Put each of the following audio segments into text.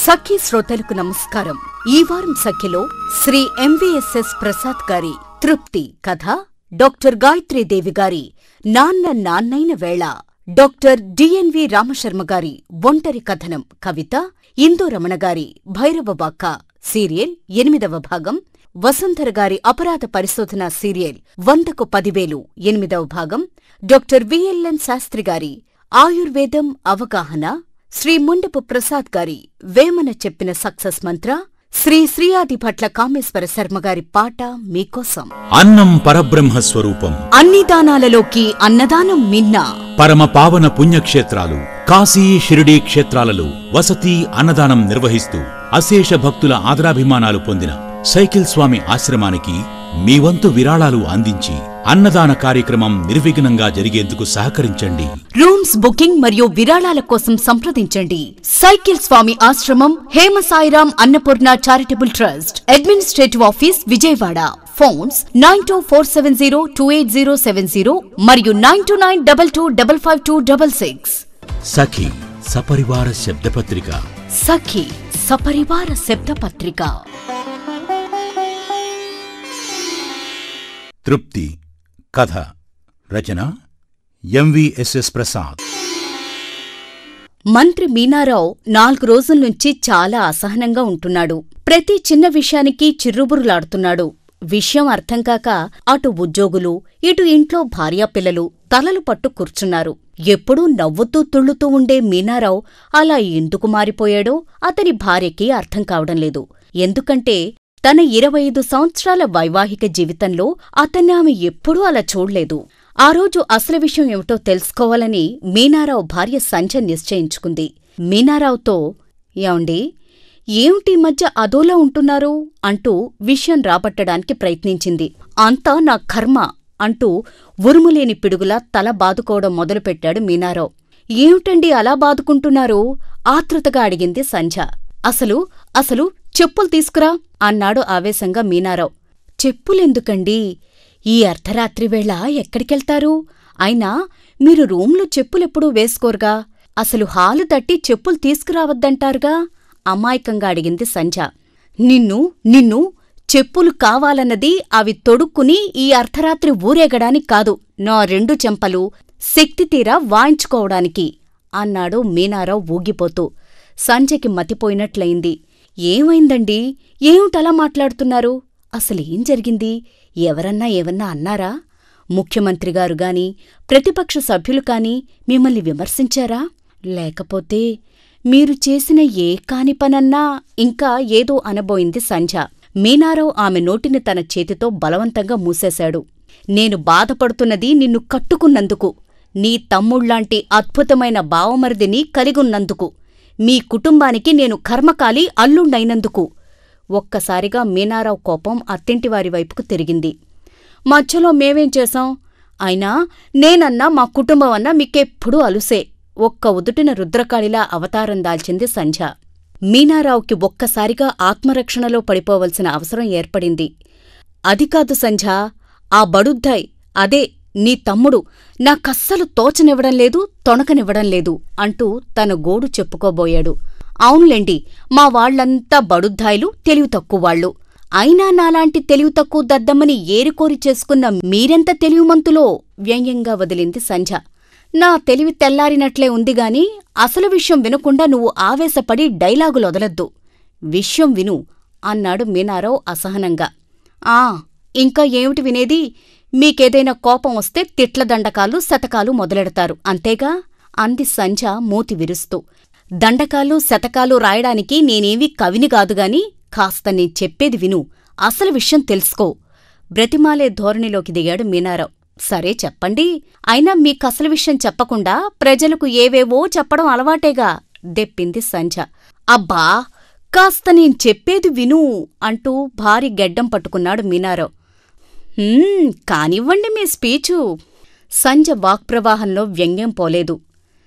సఖీ శ్రోతలకు నమస్కారం ఈ వారం సఖిలో శ్రీ ఎంవిఎస్ఎస్ ప్రసాద్ గారి తృప్తి కథ డాక్టర్ గాయత్రీదేవి గారి నాన్న నాన్నైన వేళ డాక్టర్ డిఎన్వి రామశర్మ గారి ఒంటరి కథనం కవిత ఇందు రమణ గారి భైరవబాక్క సీరియల్ ఎనిమిదవ భాగం వసుంధర గారి అపరాధ పరిశోధన సీరియల్ వందకు పదివేలు ఎనిమిదవ భాగం డాక్టర్ విఎల్ఎన్ శాస్త్రి గారి ఆయుర్వేదం అవగాహన శ్రీ ముండపు ప్రసాద్ గారి వేమన చెప్పిన సక్సెస్ మంత్ర శ్రీ శ్రీయాది భట్ల కామేశ్వర శర్మ గారి పాట మీకోసం అన్నం పరబ్రహ్మ స్వరూపం అన్ని దానాలలోకి అన్నదానం మిన్న పరమ పావన పుణ్యక్షేత్రాలు కాశీ షిరిడీ క్షేత్రాలలో వసతి అన్నదానం నిర్వహిస్తూ అశేష భక్తుల ఆదరాభిమానాలు పొందిన సైకిల్ స్వామి ఆశ్రమానికి మీ వంతు విరాళాలు అందించి అన్నదాన కార్యక్రమం నిర్విఘ్నంగా జరిగేందుకు సహకరించండి రూమ్స్ బుకింగ్ మరియు విరాళాల కోసం సంప్రదించండి సైకిల్ స్వామి ఆశ్రమం Hema Sairam Annapurna charitable trust administrative office Vijayawada phones nine two four seven zero two eight zero seven zero మరియు nine two nine double two double five two double six Sakhi సపరివార శబ్దపత్రిక సఖి సపరివార శబ్దపత్రిక తృప్తి కథ రచన ఎంవిఎస్ఎస్ ప్రసాద్ మంత్రి మీనారావు నాలుగు రోజుల నుంచి చాలా అసహనంగా ఉంటున్నాడు ప్రతి చిన్న విషయానికి చిర్రుబురులాడుతున్నాడు విషయం అర్థం కాక అటు ఉద్యోగులు ఇటు ఇంట్లో భార్యాపిల్లలు తలలు పట్టు కూర్చున్నారు ఎప్పుడూ నవ్వుతూ తుళ్ళుతూ ఉండే మీనారావు అలా ఎందుకు మారిపోయాడో అతని భార్యకి అర్థం కావడం లేదు ఎందుకంటే తన ఇరవై ఐదు సంవత్సరాల వైవాహిక జీవితంలో అతన్ని ఆమె ఎప్పుడూ అలా చూడ్లేదు ఆ రోజు అసలు విషయం ఏమిటో తెలుసుకోవాలని మీనారావు భార్య సంజ నిశ్చయించుకుంది మీనారావుతో ఏమండి ఏమిటి ఈ మధ్య అదోలా ఉంటున్నారు అంటూ విషయం రాబట్టడానికి ప్రయత్నించింది అంతా నా కర్మ అంటూ ఉరుములేని పిడుగులా తల బాదుకోవడం మొదలుపెట్టాడు మీనారావు ఏమిటండి అలా బాదుకుంటున్నారు ఆతృతగా అడిగింది సంధ్య అసలు అసలు చెప్పులు తీసుకురా అన్నాడు ఆవేశంగా మీనారావు చెప్పులెందుకండి ఈ అర్ధరాత్రి వేళ ఎక్కడికెళ్తారు అయినా మీరు రూంలో చెప్పులెప్పుడూ వేసుకోరుగా అసలు హాలు తట్టి చెప్పులు తీసుకురావద్దంటారుగా అమాయకంగా అడిగింది సంధ్య నిన్ను నిన్ను చెప్పులు కావాలన్నది అవి తొడుక్కుని ఈ అర్ధరాత్రి ఊరేగడానికి కాదు నా రెండు చెంపలు శక్తితీరా వాయించుకోవడానికి అన్నాడు మీనారావు ఊగిపోతూ సంజయ్కి మతిపోయినట్లయింది ఏమైందండి ఏమిటలా మాట్లాడుతున్నారు అసలేం జరిగింది ఎవరన్నా ఏవన్నా అన్నారా ముఖ్యమంత్రి గారు గాని ప్రతిపక్ష సభ్యులు కాని మిమ్మల్ని విమర్శించారా లేకపోతే మీరు చేసిన ఏ కాని పనన్నా ఇంకా ఏదో అనబోయింది సంధ్య మీనారావు ఆమె నోటిని తన చేతితో బలవంతంగా మూసేశాడు నేను బాధపడుతున్నది నిన్ను కట్టుకున్నందుకు నీ తమ్ముళ్లాంటి అద్భుతమైన బావమరిదిని కలిగున్నందుకు మీ కుటుంబానికి నేను కర్మకాలి అల్లుండైనందుకు ఒక్కసారిగా మీనారావు కోపం అత్తింటివారి వైపుకు తిరిగింది మధ్యలో మేమేం చేశాం అయినా నేనన్నా మా కుటుంబం అన్నా మీకెప్పుడూ అలుసే ఒక్క ఉదుటిన రుద్రకాళిలా అవతారం దాల్చింది సంధ్య మీనారావుకి ఒక్కసారిగా ఆత్మరక్షణలో పడిపోవలసిన అవసరం ఏర్పడింది అది కాదు సంధ్య ఆ బడుద్దాయ్ అదే నీ తమ్ముడు నాకస్సలు తోచనివ్వడం లేదు తొణకనివ్వడం లేదు అంటూ తన గోడు చెప్పుకోబోయాడు అవునులేండి మా వాళ్లంతా బడుద్దాయిలు తెలివి తక్కువాళ్లు అయినా నాలాంటి తెలివి తక్కువ దద్దమ్మని ఏరికోరి చేసుకున్న మీరెంత తెలివిమంతులో వ్యంగ్యంగా వదిలింది సంధ్య నా తెలివి తెల్లారినట్లే ఉందిగాని అసలు విషయం వినకుండా నువ్వు ఆవేశపడి డైలాగులొదలొద్దు విషయం విను అన్నాడు మీనారావు అసహనంగా ఆ ఇంకా ఏమిటి వినేది మీకేదైనా కోపం వస్తే తిట్ల దండకాలు శతకాలు మొదలెడతారు అంతేగా అంది సంధ్య మూతి విరుస్తూ దండకాలు శతకాలు రాయడానికి నేనేమీ కవిని కాదుగాని కాస్త నీ చెప్పేది విను అసలు విషయం తెలుసుకో బ్రతిమాలే ధోరణిలోకి దిగాడు మీనారావు సరే చెప్పండి అయినా మీకసలు విషయం చెప్పకుండా ప్రజలకు ఏవేవో చెప్పడం అలవాటేగా దెప్పింది సంధ్య అబ్బా కాస్త నేను చెప్పేది విను అంటూ భారీ గెడ్డం పట్టుకున్నాడు మీనారావు "హ్మ్, కానివ్వండి మీ స్పీచు సంజ వాక్ప్రవాహంలో వ్యంగ్యం పోలేదు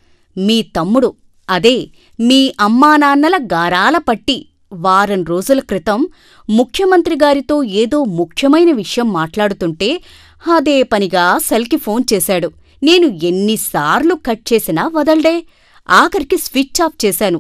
మీ తమ్ముడు అదే మీ అమ్మానాన్నల గారాల పట్టి వారం రోజుల క్రితం ముఖ్యమంత్రి గారితో ఏదో ముఖ్యమైన విషయం మాట్లాడుతుంటే అదే పనిగా సెల్కి ఫోన్ చేశాడు నేను ఎన్నిసార్లు కట్ చేసినా వదల్డే ఆఖరికి స్విచ్ ఆఫ్ చేశాను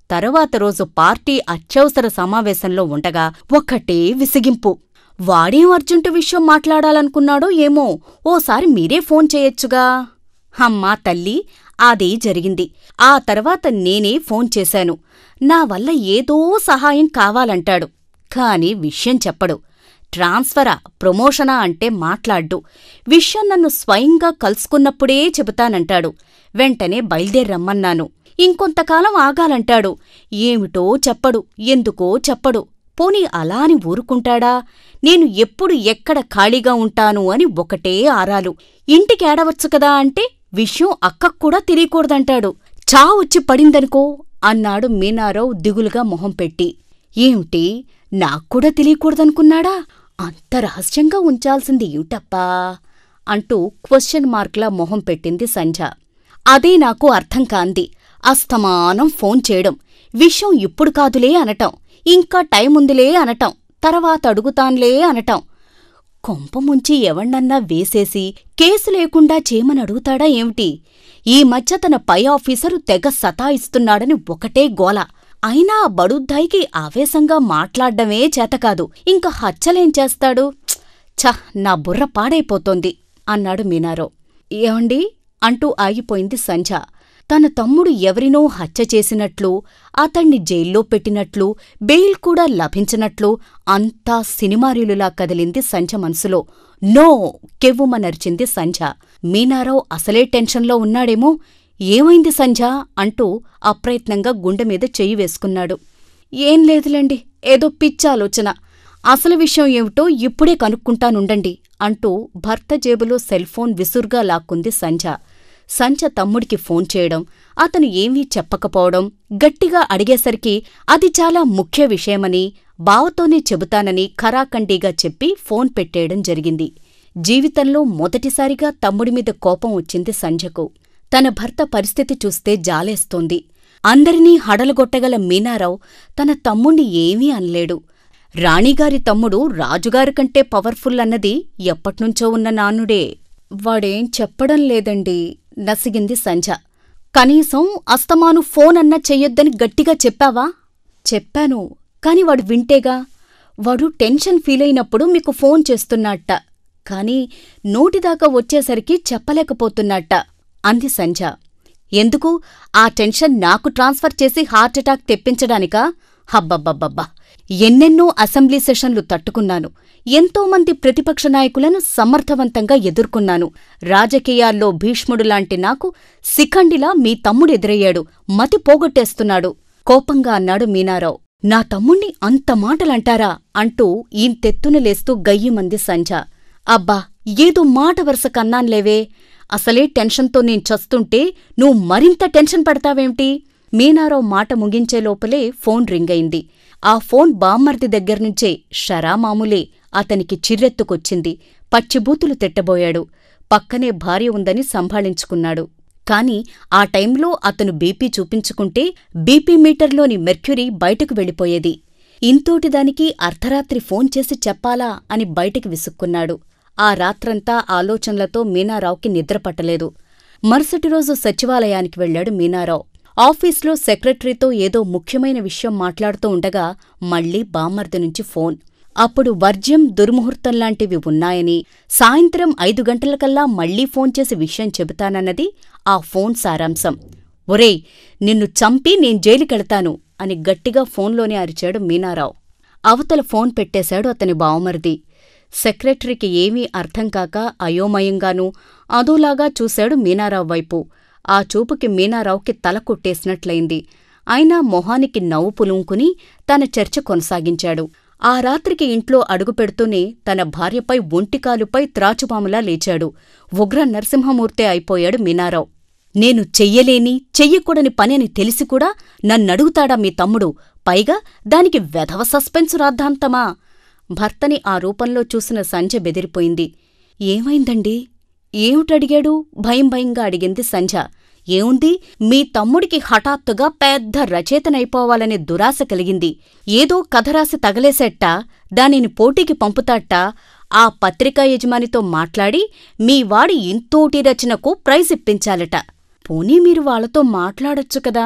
తరువాత రోజు పార్టీ అత్యవసర సమావేశంలో ఉండగా ఒక్కటే విసిగింపు వాడేం అర్జెంటు విషయం మాట్లాడాలనుకున్నాడో ఏమో ఓసారి మీరే ఫోన్ చేయొచ్చుగా అమ్మా తల్లి అదే జరిగింది ఆ తర్వాత నేనే ఫోన్ చేశాను నా వల్ల ఏదో సహాయం కావాలంటాడు కాని విషయం చెప్పడు ట్రాన్స్ఫరా ప్రమోషనా అంటే మాట్లాడ్డు విషయం నన్ను స్వయంగా కలుసుకున్నప్పుడే చెబుతానంటాడు వెంటనే బయల్దేరమ్మన్నాను ఇంకొంతకాలం ఆగాలంటాడు ఏమిటో చెప్పడు ఎందుకో చెప్పడు పోనీ అలా అని ఊరుకుంటాడా నేను ఎప్పుడు ఎక్కడ ఖాళీగా ఉంటాను అని ఒకటే ఆరాలు ఇంటికేడవచ్చు కదా అంటే విషయం అక్కక్కూడా తెలియకూడదంటాడు చా వచ్చి పడిందనుకో అన్నాడు మీనారావు దిగులుగా మొహం పెట్టి ఏమిటి నాక్కూడా తెలియకూడదనుకున్నాడా అంత రహస్యంగా ఉంచాల్సింది ఏమిటప్పా అంటూ క్వశ్చన్ మార్క్లా మొహం పెట్టింది సంధ్య అదే నాకు అర్థం కాంది అస్తమానం ఫోన్ చేయడం విషయం ఇప్పుడు కాదులే అనటం ఇంకా టైముందిలే అనటం తర్వాత అడుగుతాన్లే అనటం కొంప ముంచి ఎవణ్ణన్నా వేసేసి కేసు లేకుండా చేయమని అడుగుతాడా ఏమిటి ఈ మధ్య తన పై ఆఫీసరు తెగ సతాయిస్తున్నాడని ఒకటే గోల అయినా ఆ బడుద్దాయికి ఆవేశంగా మాట్లాడ్డమే చేతకాదు ఇంక హచ్చలేం చేస్తాడు "ఛ్! ఛ నా బుర్ర పాడైపోతోంది అన్నాడు మీనారావు ఏమండి అంటూ ఆగిపోయింది సంధ్య తన తమ్ముడు ఎవరినో హత్య చేసినట్లు అతణ్ణి జైల్లో పెట్టినట్లు బెయిల్ కూడా లభించినట్లు అంతా సినిమారీలులా కదిలింది సంధ్య మనసులో నో కెవ్వుమనర్చింది సంధ్య మీనారావు అసలే టెన్షన్లో ఉన్నాడేమో ఏమైంది సంధ్య అంటూ అప్రయత్నంగా గుండె మీద చెయ్యి వేసుకున్నాడు ఏం లేదులేండి ఏదో పిచ్చాలోచన అసలు విషయం ఏమిటో ఇప్పుడే కనుక్కుంటానుండండి అంటూ భర్త జేబులో సెల్ఫోన్ విసురుగా లాక్కుంది సంధ్య సంధ్య తమ్ముడికి ఫోన్ చేయడం అతను ఏమీ చెప్పకపోవడం గట్టిగా అడిగేసరికి అది చాలా ముఖ్య విషయమని బావతోనే చెబుతానని ఖరాఖండీగా చెప్పి ఫోన్ పెట్టేయడం జరిగింది జీవితంలో మొదటిసారిగా తమ్ముడి మీద కోపం వచ్చింది సంధ్యకు తన భర్త పరిస్థితి చూస్తే జాలేస్తోంది అందరినీ హడలగొట్టగల మీనారావు తన తమ్ముణ్ణి ఏమీ అనలేడు రాణిగారి తమ్ముడు రాజుగారి కంటే పవర్ఫుల్ అన్నది ఎప్పట్నుంచో ఉన్న నానుడే వాడేం చెప్పడం లేదండి నసిగింది సంధ్య కనీసం అస్తమాను ఫోన్ అన్నా చెయ్యొద్దని గట్టిగా చెప్పావా చెప్పాను కాని వాడు వింటేగా వాడు టెన్షన్ ఫీలైనప్పుడు మీకు ఫోన్ చేస్తున్నట్ట కాని నోటిదాకా వచ్చేసరికి చెప్పలేకపోతున్నట్ట అంది సంధ్య ఎందుకు ఆ టెన్షన్ నాకు ట్రాన్స్ఫర్ చేసి హార్ట్అటాక్ తెప్పించడానికా హబ్బబ్బబ్బబ్బా ఎన్నెన్నో అసెంబ్లీ సెషన్లు తట్టుకున్నాను ఎంతోమంది ప్రతిపక్ష నాయకులను సమర్థవంతంగా ఎదుర్కొన్నాను రాజకీయాల్లో భీష్ముడులాంటి నాకు శిఖండిలా మీ తమ్ముడెదురయ్యాడు మతి పోగొట్టేస్తున్నాడు కోపంగా అన్నాడు మీనారావు నా తమ్ముణ్ణి అంత మాటలంటారా అంటూ ఈంతెత్తున లేస్తూ గయ్యిమంది సంధ్య అబ్బా ఏదో మాట వరుస కన్నాన్లేవే అసలే టెన్షన్తో నేను చస్తుంటే నువ్వు మరింత టెన్షన్ పడతావేంటి మీనారావు మాట ముగించే లోపలే ఫోన్ రింగ్ అయింది ఆ ఫోన్ బామ్మర్ది దగ్గర్నుంచే షరా మామూలే అతనికి చిర్రెత్తుకొచ్చింది పచ్చిబూతులు తిట్టబోయాడు పక్కనే భార్య ఉందని సంభాళించుకున్నాడు కాని ఆ టైంలో అతను బీపీ చూపించుకుంటే బీపీ మీటర్లోని మెర్క్యూరీ బయటకు వెళ్ళిపోయేది ఇంతోటిదానికి అర్ధరాత్రి ఫోన్ చేసి చెప్పాలా అని బయటికి విసుక్కున్నాడు ఆ రాత్రంతా ఆలోచనలతో మీనారావుకి నిద్రపట్టలేదు మరుసటి రోజు సచివాలయానికి వెళ్లాడు మీనారావు ఆఫీస్లో సెక్రటరీతో ఏదో ముఖ్యమైన విషయం మాట్లాడుతూ ఉండగా మళ్లీ బామ్మర్ది నుంచి ఫోన్ అప్పుడు వర్జ్యం దుర్ముహూర్తంలాంటివి ఉన్నాయని సాయంత్రం ఐదు గంటలకల్లా మళ్లీ ఫోన్ చేసి విషయం చెబుతానన్నది ఆ ఫోన్ సారాంశం ఒరేయ్ నిన్ను చంపి నేను జైలుకెళతాను అని గట్టిగా ఫోన్లోనే అరిచాడు మీనారావు అవతల ఫోన్ పెట్టేశాడు అతని బావమరిది సెక్రటరీకి ఏమీ అర్థం కాక అయోమయంగానూ అదోలాగా చూశాడు మీనారావు వైపు ఆ చూపుకి మీనారావుకి తల కొట్టేసినట్లయింది అయినా మొహానికి నవ్వు పులుంకుని తన చర్చ కొనసాగించాడు ఆ రాత్రికి ఇంట్లో అడుగుపెడుతూనే తన భార్యపై ఒంటికాలుపై త్రాచుపాములా లేచాడు ఉగ్ర నరసింహమూర్తే అయిపోయాడు మీనారావు నేను చెయ్యలేని చెయ్యకూడని పని అని తెలిసి కూడా నన్నడుగుతాడా మీ తమ్ముడు పైగా దానికి వెధవ సస్పెన్సు రాద్ధాంతమా భర్తని ఆ రూపంలో చూసిన సంధ్య బెదిరిపోయింది ఏమైందండి ఏమిటడిగాడు భయం భయంగా అడిగింది సంధ్య ఏముంది మీ తమ్ముడికి హఠాత్తుగా పెద్ద రచయితనైపోవాలనే దురాశ కలిగింది ఏదో కథ రాసి తగలేసేట్ట దానిని పోటీకి పంపుతాట్ట ఆ పత్రికా యజమానితో మాట్లాడి మీ వాడి ఇంతోటి రచనకు ప్రైజ్ ఇప్పించాలట పోనీ మీరు వాళ్లతో మాట్లాడొచ్చు కదా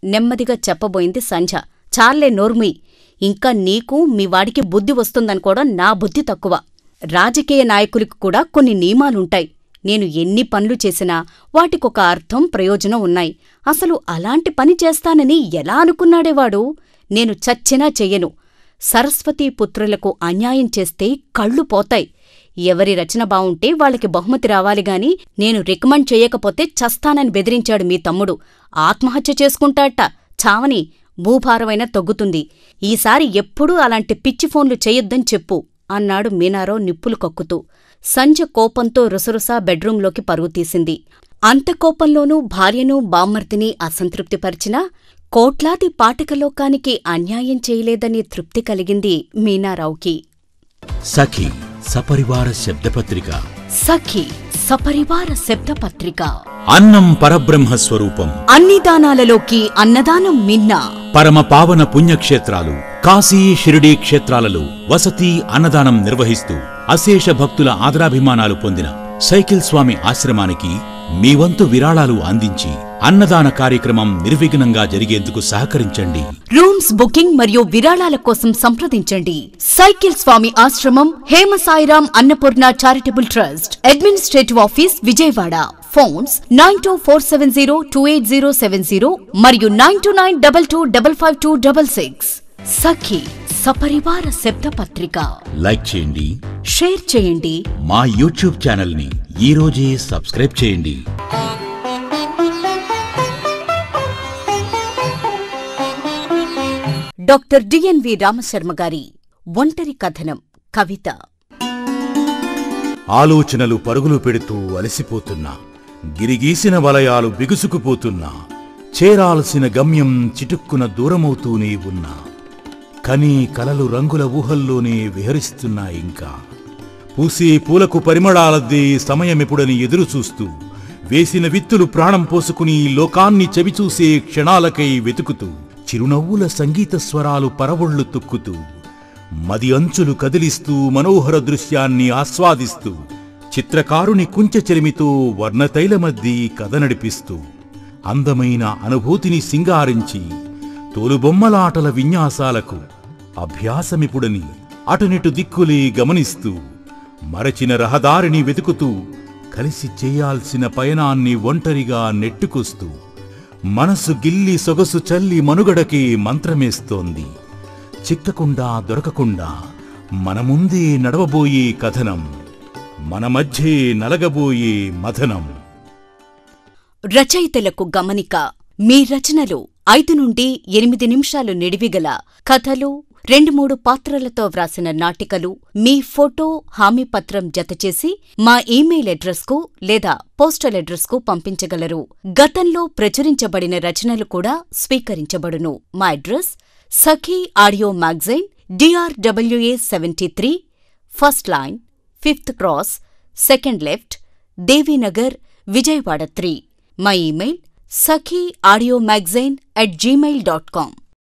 నెమ్మదిగా చెప్పబోయింది సంధ్య చాలే నోర్మి ఇంకా నీకు మీ వాడికి బుద్ధి వస్తుందనుకోవడం నా బుద్ధి తక్కువ రాజకీయ నాయకులకు కూడా కొన్ని నియమాలుంటాయి నేను ఎన్ని పనులు చేసినా వాటికొక అర్థం ప్రయోజనం ఉన్నాయి అసలు అలాంటి పని చేస్తానని ఎలా అనుకున్నాడేవాడు నేను చచ్చినా చెయ్యను సరస్వతీ పుత్రులకు అన్యాయం చేస్తే కళ్ళు పోతాయి ఎవరి రచన బావుంటే వాళ్ళకి బహుమతి రావాలిగాని నేను రికమెండ్ చెయ్యకపోతే చస్తానని బెదిరించాడు మీ తమ్ముడు ఆత్మహత్య చేసుకుంటాట చావని భూభారమైనా తగ్గుతుంది ఈసారి ఎప్పుడూ అలాంటి పిచ్చి ఫోన్లు చెయ్యొద్దని చెప్పు అన్నాడు మీనారావు నిప్పులు కక్కుతూ సంజ కోపంతో రుసరుసా బెడ్రూంలోకి పరుగు తీసింది అంత కోపంలోనూ భార్యను బామ్మర్తిని అసంతృప్తిపరిచినా కోట్లాది పాఠకలోకానికి అన్యాయం చేయలేదనే తృప్తి కలిగింది మీనారావుకి సఖి సపరివార శబ్దపత్రిక సఖి సపరివార శబ్దపత్రిక అన్నం పరబ్రహ్మ స్వరూపం అన్ని దానాలలోకి అన్నదానం మిన్న పరమ పావన పుణ్యక్షేత్రాలు కాశీ షిరిడీ క్షేత్రాలలో వసతి అన్నదానం నిర్వహిస్తూ అశేష భక్తుల ఆదరాభిమానాలు పొందిన సైకిల్ స్వామి ఆశ్రమానికి మీ వంతు విరాళాలు అందించి అన్నదాన కార్యక్రమం నిర్విఘ్నంగా జరిగేందుకు సహకరించండి రూమ్స్ బుకింగ్ మరియు విరాళాల కోసం సంప్రదించండి సైకిల్ స్వామి ఆశ్రమం Hema Sairam Annapurna charitable trust administrative office Vijayawada phones nine two four seven zero two eight zero seven zero మరియు nine two nine double two double five two double six Sakhi సపరివార శబ్ద పత్రిక లైక్ చేయండి షేర్ చేయండి మా యూట్యూబ్ ఛానల్ని ఈ రోజే సబ్స్క్రైబ్ చేయండి డాక్టర్ డిఎన్వి రామశర్మ గారి ఒంటరి కథనం కవిత ఆలోచనలు పరుగులు పెడుతూ అలసిపోతున్నా గిరిగీసిన వలయాలు బిగుసుకుపోతున్నా చేరాల్సిన గమ్యం చిటుక్కున దూరమవుతూనే ఉన్నా కనీ కలలు రంగుల ఊహల్లోనే విహరిస్తున్నా ఇంకా పూసే పూలకు పరిమళాలద్దే సమయమెప్పుడని ఎదురుచూస్తూ వేసిన విత్తులు ప్రాణం పోసుకుని లోకాన్ని చవిచూసే క్షణాలకై వెతుకుతూ చిరునవ్వుల సంగీత స్వరాలు పరవళ్లు తొక్కుతూ మది అంచులు కదిలిస్తూ మనోహర దృశ్యాన్ని ఆస్వాదిస్తూ చిత్రకారుని కుంచె చెలిమితో వర్ణతైలమద్ది కథ నడిపిస్తూ అందమైన అనుభూతిని సింగారించి తోలుబొమ్మలాటల విన్యాసాలకు అభ్యాసమిపుడని అటునిటు దిక్కులే గమనిస్తూ మరచిన రహదారిని వెతుకుతూ కలిసి చేయాల్సిన పయనాన్ని ఒంటరిగా నెట్టుకొస్తూ మనసు గిల్లి సొగసు చల్లి మనుగడకి మంత్రమేస్తోంది చిక్కకుండా దొరకకుండా మన ముందే నడవబోయే కథనం మన మధ్యే నలగబోయే మథనం రచయితలకు గమనిక మీ రచనలు ఐదు నుండి ఎనిమిది నిమిషాలు నిడివిగల కథలు రెండు మూడు పాత్రలతో వ్రాసిన నాటికలు మీ ఫోటో హామీ పత్రం జతచేసి మా ఇమెయిల్ అడ్రస్కు లేదా పోస్టల్ అడ్రస్కు పంపించగలరు గతంలో ప్రచురించబడిన రచనలు కూడా స్వీకరించబడును మా address Sakhi audio magazine DRWA seventy three first line fifth cross second left Devinagar Vijayawada three మా email Sakhi audio magazine at Gmail dot com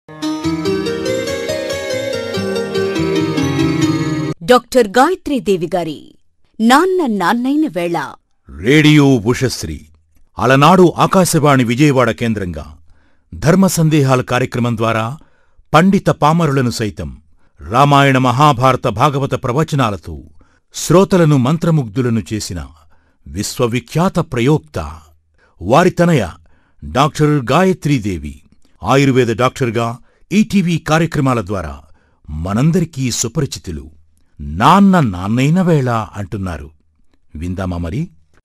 doctor Gayatridevi గారి నాన్న నాన్నైన వేళ రేడియో ఉషశ్రీ అలనాడు ఆకాశవాణి విజయవాడ కేంద్రంగా ధర్మ సందేహాల కార్యక్రమం ద్వారా పండిత పామరులను సైతం రామాయణ మహాభారత భాగవత ప్రవచనాలతో శ్రోతలను మంత్రముగ్ధులను చేసిన విశ్వవిఖ్యాత ప్రయోక్త వారి తనయ డాక్టర్ గాయత్రీదేవి ఆయుర్వేద డాక్టర్గా ఈటీవీ కార్యక్రమాల ద్వారా మనందరికీ సుపరిచితులు నాన్న నాన్నైన వేళ అంటున్నారు విందామా మరి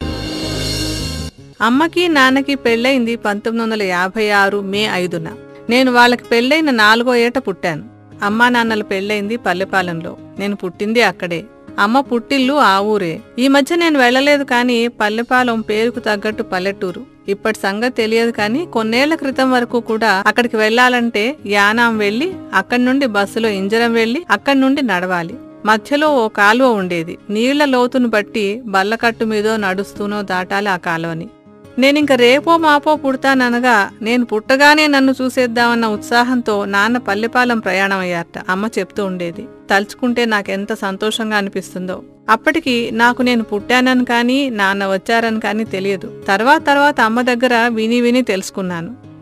అమ్మకి నాన్నకి పెళ్ళయింది పంతొమ్మిది వందల యాభై ఆరు మే ఐదున నేను వాళ్ళకి పెళ్ళైన నాలుగో ఏట పుట్టాను అమ్మా నాన్నల పెళ్ళయింది పల్లెపాలెంలో నేను పుట్టింది అక్కడే అమ్మ పుట్టిల్లు ఆ ఊరే ఈ మధ్య నేను వెళ్ళలేదు కానీ పల్లెపాలెం పేరుకు తగ్గట్టు పల్లెటూరు ఇప్పటి సంగతి తెలియదు కానీ కొన్నేళ్ల క్రితం వరకు కూడా అక్కడికి వెళ్ళాలంటే యానాం వెళ్లి అక్కడి నుండి బస్సులో ఇంజరం వెళ్లి అక్కడి నుండి నడవాలి మధ్యలో ఓ కాలువ ఉండేది నీళ్ల లోతును బట్టి బల్లకట్టు మీదో నడుస్తూనో దాటాలి ఆ కాలువని నేనింక రేపో మాపో పుడతాననగా నేను పుట్టగానే నన్ను చూసేద్దామన్న ఉత్సాహంతో నాన్న పల్లెపాలెం ప్రయాణం అయ్యారట అమ్మ చెప్తూ ఉండేది తలుచుకుంటే నాకెంత సంతోషంగా అనిపిస్తుందో అప్పటికి నాకు నేను పుట్టానని కానీ నాన్న వచ్చారని కానీ తెలియదు తర్వాత తర్వాత అమ్మ దగ్గర విని విని తెలుసుకున్నాను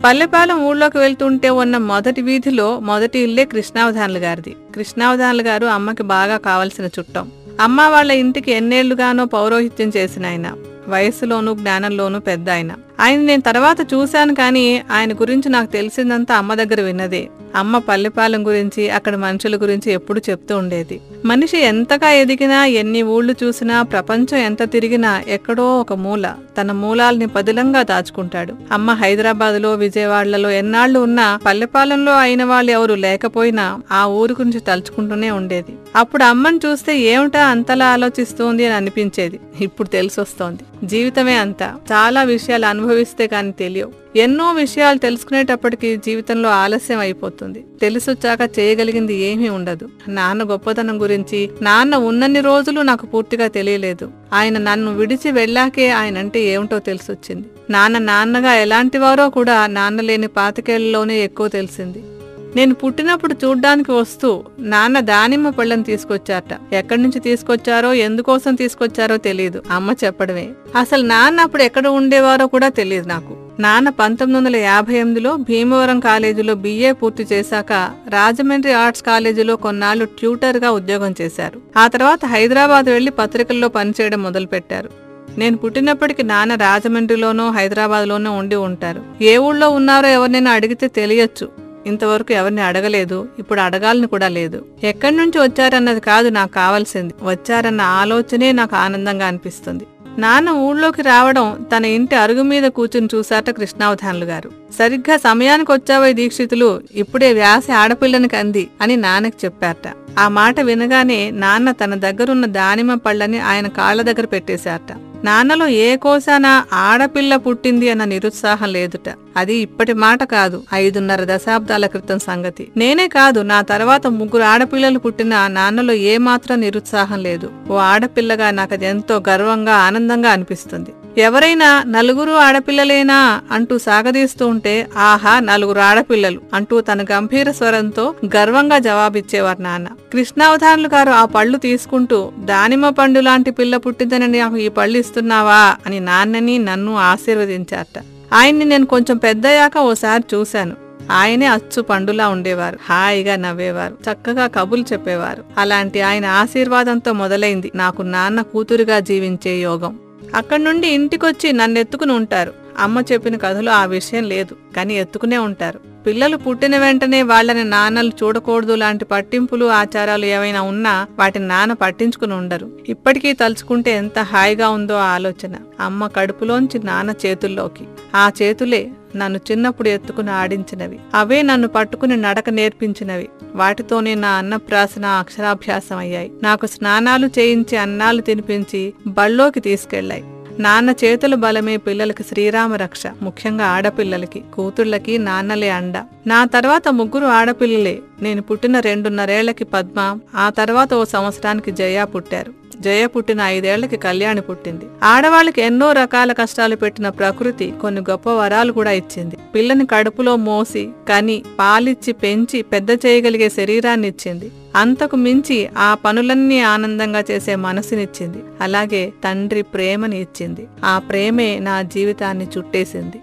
పల్లెపాలెం ఊళ్ళోకి వెళ్తుంటే ఉన్న మొదటి వీధిలో మొదటి ఇల్లే కృష్ణావధానులు గారిది కృష్ణావధానులు గారు అమ్మకి బాగా కావలసిన చుట్టం అమ్మ వాళ్ళ ఇంటికి ఎన్నేళ్లుగానో పౌరోహిత్యం చేసిన ఆయన వయస్సులోనూ జ్ఞానంలోనూ పెద్ద ఆయన ఆయన నేను తర్వాత చూశాను కానీ ఆయన గురించి నాకు తెలిసిందంతా అమ్మ దగ్గర విన్నదే అమ్మ పల్లెపాలెం గురించి అక్కడ మనుషుల గురించి ఎప్పుడు చెప్తూ ఉండేది మనిషి ఎంతగా ఎదిగినా ఎన్ని ఊళ్ళు చూసినా ప్రపంచం ఎంత తిరిగినా ఎక్కడో ఒక మూల తన మూలాల్ని పదిలంగా దాచుకుంటాడు అమ్మ హైదరాబాద్ లో విజయవాడలలో ఎన్నాళ్లు ఉన్నా పల్లెపాలెంలో అయిన వాళ్ళు ఎవరు లేకపోయినా ఆ ఊరు గురించి తలుచుకుంటూనే ఉండేది అప్పుడు అమ్మని చూస్తే ఏమిటా అంతలా ఆలోచిస్తోంది అని అనిపించేది ఇప్పుడు తెలిసొస్తోంది జీవితమే అంతా చాలా విషయాలు అనుభవిస్తే కాని తెలియవు ఎన్నో విషయాలు తెలుసుకునేటప్పటికి జీవితంలో ఆలస్యం అయిపోతుంది తెలిసొచ్చాక చేయగలిగింది ఏమీ ఉండదు నాన్న గొప్పతనం గురించి నాన్న ఉన్నన్ని రోజులు నాకు పూర్తిగా తెలియలేదు ఆయన నన్ను విడిచి వెళ్ళాకే ఆయన అంటే ఏమిటో తెలిసొచ్చింది నాన్న నాన్నగా ఎలాంటివారో కూడా నాన్న లేని పాతికేళ్లలోనే ఎక్కువ తెలిసింది నేను పుట్టినప్పుడు చూడ్డానికి వస్తూ నాన్న దానిమ్మ పళ్ళని తీసుకొచ్చారట ఎక్కడి నుంచి తీసుకొచ్చారో ఎందుకోసం తీసుకొచ్చారో తెలియదు అమ్మ చెప్పడమే అసలు నాన్న అప్పుడు ఎక్కడ ఉండేవారో కూడా తెలియదు నాకు నాన్న పంతొమ్మిది వందల యాభై ఎనిమిదిలో భీమవరం కాలేజీలో బిఏ పూర్తి చేశాక రాజమండ్రి ఆర్ట్స్ కాలేజీలో కొన్నాళ్లు ట్యూటర్ గా ఉద్యోగం చేశారు ఆ తర్వాత హైదరాబాద్ వెళ్లి పత్రికల్లో పనిచేయడం మొదలుపెట్టారు నేను పుట్టినప్పటికి నాన్న రాజమండ్రిలోనో హైదరాబాద్లోనో ఉండి ఉంటారు ఏ ఊళ్ళో ఉన్నారో ఎవరినైనా అడిగితే తెలియచ్చు ఇంతవరకు ఎవరిని అడగలేదు ఇప్పుడు అడగాలని కూడా లేదు ఎక్కడి నుంచి వచ్చారన్నది కాదు నాకు కావాల్సింది వచ్చారన్న ఆలోచనే నాకు ఆనందంగా అనిపిస్తుంది నాన్న ఊళ్ళోకి రావడం తన ఇంటి అరుగు మీద కూర్చుని చూశాట కృష్ణావధానులు గారు సరిగ్గా సమయానికి వచ్చావే దీక్షితులు ఇప్పుడే వ్యాస ఆడపిల్లని కంది అని నాన్నకి చెప్పారట ఆ మాట వినగానే నాన్న తన దగ్గరున్న దానిమ్మ పళ్ళని ఆయన కాళ్ళ దగ్గర పెట్టేశారట నాన్నలో ఏ కోసాన ఆడపిల్ల పుట్టింది అన్న నిరుత్సాహం లేదుట అది ఇప్పటి మాట కాదు ఐదున్నర దశాబ్దాల క్రితం సంగతి నేనే కాదు నా తర్వాత ముగ్గురు ఆడపిల్లలు పుట్టిన నాన్నలో ఏ మాత్రం నిరుత్సాహం లేదు ఓ ఆడపిల్లగా నాకు అది ఎంతో గర్వంగా ఆనందంగా అనిపిస్తుంది ఎవరైనా నలుగురు ఆడపిల్లలేనా అంటూ సాగదీస్తూ ఉంటే ఆహా నలుగురు ఆడపిల్లలు అంటూ తన గంభీర స్వరంతో గర్వంగా జవాబిచ్చేవారు నాన్న కృష్ణావధానులు గారు ఆ పళ్ళు తీసుకుంటూ దానిమ్మ పండు లాంటి పిల్ల పుట్టిందని నాకు ఈ పళ్ళు ఇస్తున్నావా అని నాన్నని నన్ను ఆశీర్వదించారట ఆయన్ని నేను కొంచెం పెద్దయ్యాక ఓసారి చూశాను ఆయనే అచ్చు పండులా ఉండేవారు హాయిగా నవ్వేవారు చక్కగా కబులు చెప్పేవారు అలాంటి ఆయన ఆశీర్వాదంతో మొదలైంది నాకు నాన్న కూతురుగా జీవించే యోగం అక్కడి నుండి ఇంటికొచ్చి నన్ను ఎత్తుకుని ఉంటారు అమ్మ చెప్పిన కథలో ఆ విషయం లేదు కానీ ఎత్తుకునే ఉంటారు పిల్లలు పుట్టిన వెంటనే వాళ్ళని నాన్నలు చూడకూడదు లాంటి పట్టింపులు ఆచారాలు ఏవైనా ఉన్నా వాటిని నాన్న పట్టించుకుని ఉండరు ఇప్పటికీ తలుచుకుంటే ఎంత హాయిగా ఉందో ఆ ఆలోచన అమ్మ కడుపులోంచి నాన్న చేతుల్లోకి ఆ చేతులే నన్ను చిన్నప్పుడు ఎత్తుకుని ఆడించినవి అవే నన్ను పట్టుకుని నడక నేర్పించినవి వాటితోనే నా అన్నప్రాసన అక్షరాభ్యాసం అయ్యాయి నాకు స్నానాలు చేయించి అన్నాలు తినిపించి బళ్ళోకి తీసుకెళ్లాయి నాన్న చేతుల బలమే పిల్లలకి శ్రీరామ రక్ష ముఖ్యంగా ఆడపిల్లలకి కూతుళ్ళకి నాన్నలే అండ నా తర్వాత ముగ్గురు ఆడపిల్లలే నేను పుట్టిన రెండున్నరేళ్లకి పద్మ ఆ తర్వాత ఓ సంవత్సరానికి జయ పుట్టారు జయ పుట్టిన ఐదేళ్లకి కళ్యాణి పుట్టింది ఆడవాళ్ళకి ఎన్నో రకాల కష్టాలు పెట్టిన ప్రకృతి కొన్ని గొప్ప వరాలు కూడా ఇచ్చింది పిల్లని కడుపులో మోసి కని పాలిచ్చి పెంచి పెద్ద చేయగలిగే శరీరాన్ని ఇచ్చింది అంతకు మించి ఆ పనులన్నీ ఆనందంగా చేసే మనసునిచ్చింది అలాగే తండ్రి ప్రేమని ఇచ్చింది ఆ ప్రేమే నా జీవితాన్ని చుట్టేసింది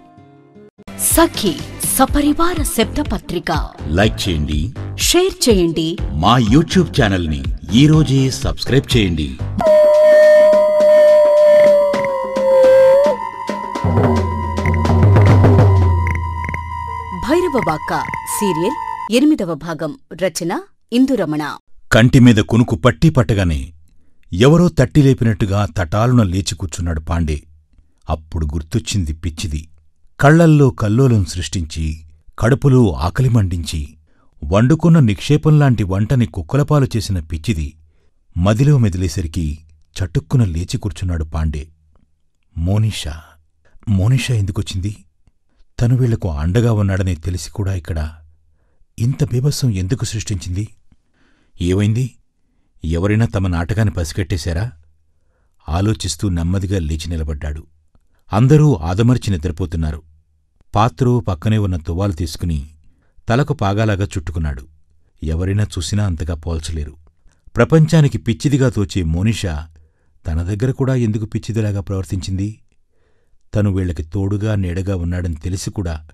సఖి సపరివార శబ్ద పత్రిక లైక్ చేయండి షేర్ చేయండి మా యూట్యూబ్ ఛానల్ని ఈ రోజే సబ్స్క్రైబ్ చేయండి భైరవవాక్క సీరియల్ ఎనిమిదవ భాగం రచన ఇందురమణ కంటి మీద కునుకు పట్టి పట్టగానే ఎవరో తట్టి లేపినట్టుగా తటాలున లేచి కూర్చున్నాడు పాండే అప్పుడు గుర్తొచ్చింది పిచ్చిది కళ్లల్లో కల్లోలం సృష్టించి కడుపులో ఆకలి మండించి వండుకున్న నిక్షేపంలాంటి వంటని కుక్కలపాలు చేసిన పిచ్చిది మదిలో మెదిలేసరికి చటుక్కున లేచి కూర్చున్నాడు పాండే మోనిషా మోనిషా ఎందుకొచ్చింది తను వీళ్లకు అండగా ఉన్నాడని తెలిసి కూడా ఇక్కడ ఇంత బీభత్సం ఎందుకు సృష్టించింది ఏమైంది ఎవరైనా తమ నాటకాన్ని పసిగట్టేశారా ఆలోచిస్తూ నెమ్మదిగా లేచి నిలబడ్డాడు అందరూ ఆదమర్చి నిద్రపోతున్నారు పాత్రో పక్కనే ఉన్న తువ్వాలు తీసుకుని తలకు పాగాలాగా చుట్టుకున్నాడు ఎవరైనా చూసినా అంతగా పోల్చలేరు ప్రపంచానికి పిచ్చిదిగా తోచే మోనిషా తన దగ్గర కూడా ఎందుకు పిచ్చిదిలాగా ప్రవర్తించింది తను వీళ్లకి తోడుగా నీడగా ఉన్నాడని తెలిసి కూడా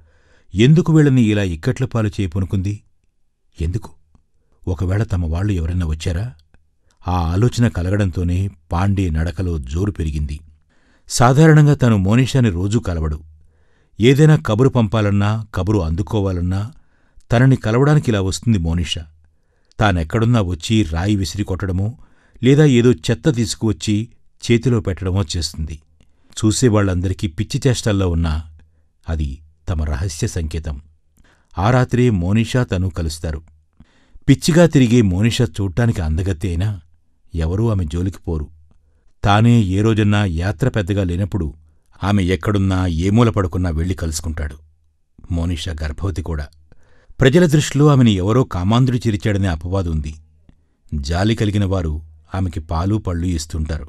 ఎందుకు వీళ్ళని ఇలా ఇక్కట్ల పాలు చేయపునుకుంది ఎందుకు ఒకవేళ తమ వాళ్ళు ఎవరైనా వచ్చారా ఆ ఆలోచన కలగడంతోనే పాండే నడకలో జోరు పెరిగింది సాధారణంగా తను మోనిషాని రోజూ కలవడు ఏదైనా కబురు పంపాలన్నా కబురు అందుకోవాలన్నా తనని కలవడానికి ఇలా వస్తుంది మోనిషా తానెక్కడున్నా వచ్చి రాయి విసిరి కొట్టడమో లేదా ఏదో చెత్త తీసుకువచ్చి చేతిలో పెట్టడమో చేస్తుంది చూసేవాళ్లందరికీ పిచ్చి చేష్టల్లో ఉన్నా అది తమ రహస్య సంకేతం ఆ రాత్రే మోనిషా తను కలుస్తారు పిచ్చిగా తిరిగే మోనిషా చూడ్డానికి అందగత్తే అయినా ఎవరూ ఆమె జోలికి పోరు తానే ఏ రోజన్నా యాత్ర పెద్దగా లేనప్పుడు ఆమె ఎక్కడున్నా ఏ మూల పడుకున్నా వెళ్లి కలుసుకుంటాడు మోనిషా గర్భవతి కూడా ప్రజల దృష్టిలో ఆమెని ఎవరో కామాంధుడి చిరిచాడనే అపవాదు ఉంది జాలి కలిగిన వారు ఆమెకి పాలు పళ్ళు ఇస్తుంటారు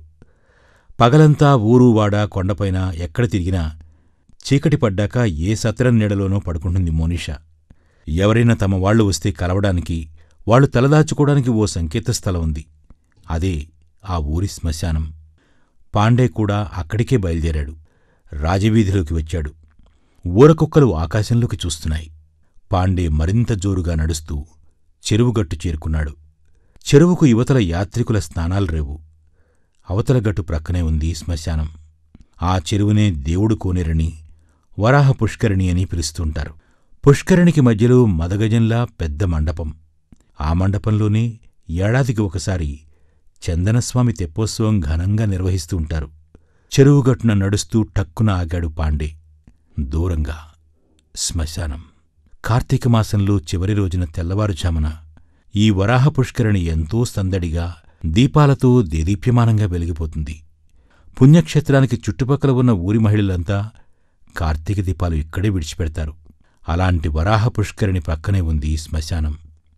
పగలంతా ఊరు వాడ కొండపైన ఎక్కడ తిరిగినా చీకటి పడ్డాక ఏ సత్రం నీడలోనో పడుకుంటుంది మోనిషా ఎవరైనా తమ వాళ్ళు వస్తే కలవడానికి వాళ్ళు తలదాచుకోవడానికి ఓ సంకేత స్థలం ఉంది అదే ఆ ఊరి శ్మశానం పాండే కూడా అక్కడికే బయలుదేరాడు రాజవీధిలోకి వచ్చాడు ఊరకుక్కలు ఆకాశంలోకి చూస్తున్నాయి పాండే మరింత జోరుగా నడుస్తూ చెరువుగట్టు చేరుకున్నాడు చెరువుకు యువతల యాత్రికుల స్నానాలు రేవు అవతల గట్టు ప్రక్కనే ఉంది శ్మశానం ఆ చెరువునే దేవుడు కోనేరని వరాహ పుష్కరిణి అని పిలుస్తుంటారు పుష్కరిణికి మధ్యలో మదగజంలా పెద్ద మండపం ఆ మండపంలోనే ఏడాదికి ఒకసారి చందనస్వామి తెప్పోత్సవం ఘనంగా నిర్వహిస్తూ ఉంటారు చెరువుగట్టున నడుస్తూ టక్కున ఆగాడు పాండే దూరంగా శ్మశానం కార్తీక మాసంలో చివరి రోజున తెల్లవారుజామున ఈ వరాహ పుష్కరిణి ఎంతో సందడిగా దీపాలతో దేదీప్యమానంగా వెలిగిపోతుంది పుణ్యక్షేత్రానికి చుట్టుపక్కల ఉన్న ఊరి మహిళలంతా కార్తీక దీపాలు ఇక్కడే విడిచిపెడతారు అలాంటి వరాహ పుష్కరిణి పక్కనే ఉంది శ్మశానం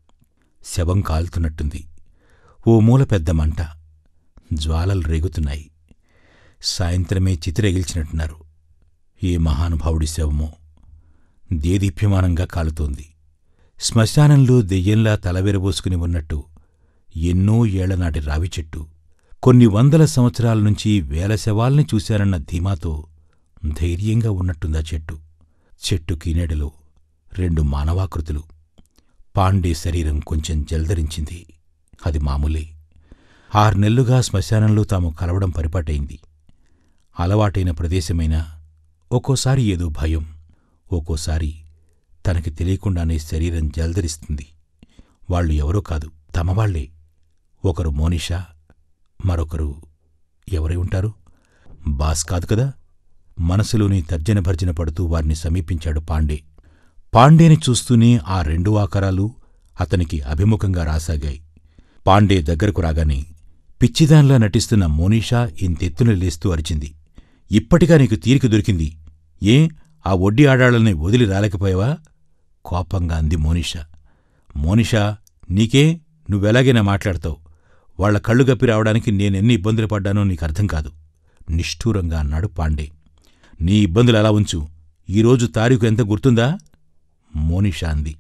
శవం కాలుతున్నట్టుంది ఓ మూల పెద్ద మంట జ్వాలలు రేగుతున్నాయి సాయంత్రమే చితిరెగిల్చినట్టున్నారు ఏ మహానుభావుడి శవమో దేదీప్యమానంగా కాలుతోంది శ్మశానంలో దెయ్యంలా తలవెరబోసుకుని ఉన్నట్టు ఎన్నో ఏళ్లనాటి రావి చెట్టు కొన్ని వందల సంవత్సరాల నుంచి వేల శవాల్ని చూశారన్న ధీమాతో ధైర్యంగా ఉన్నట్టుందా చెట్టు చెట్టు కీనెడలో రెండు మానవాకృతులు పాండే శరీరం కొంచెం జల్దరించింది అది మామూలే ఆరు నెల్లుగా శ్మశానంలో తాము కలవడం పరిపాటైంది అలవాటైన ప్రదేశమైనా ఒక్కోసారి ఏదో భయం ఒక్కోసారి తనకి తెలియకుండానే శరీరం జల్దరిస్తుంది వాళ్ళు ఎవరో కాదు తమవాళ్లే ఒకరు మోనిషా మరొకరు ఎవరై ఉంటారు బాస్ కాదు కదా మనసులోని తర్జన భర్జన పడుతూ వారిని సమీపించాడు పాండే పాండేని చూస్తూనే ఆ రెండు ఆకారాలు అతనికి అభిముఖంగా రాసాగాయి పాండే దగ్గరకు రాగానే పిచ్చిదాన్లా నటిస్తున్న మోనిషా ఇంతెత్తున లేస్తూ అరిచింది ఇప్పటిగా నీకు తీరిక దొరికింది ఏ ఆ వడ్డీ ఆడాళ్ళని వదిలి రాలేకపోయావా కోపంగా అంది మోనిషా మోనిషా నీకే నువ్వెలాగైనా మాట్లాడతావు వాళ్ల కళ్ళు గప్పి రావడానికి నేనెన్ని ఇబ్బందులు పడ్డానో నీకర్థం కాదు నిష్ఠూరంగా అన్నాడు పాండే నీ ఇబ్బందులు అలా ఉంచు ఈరోజు తారీఖు ఎంత గుర్తుందా మోనిషా అంది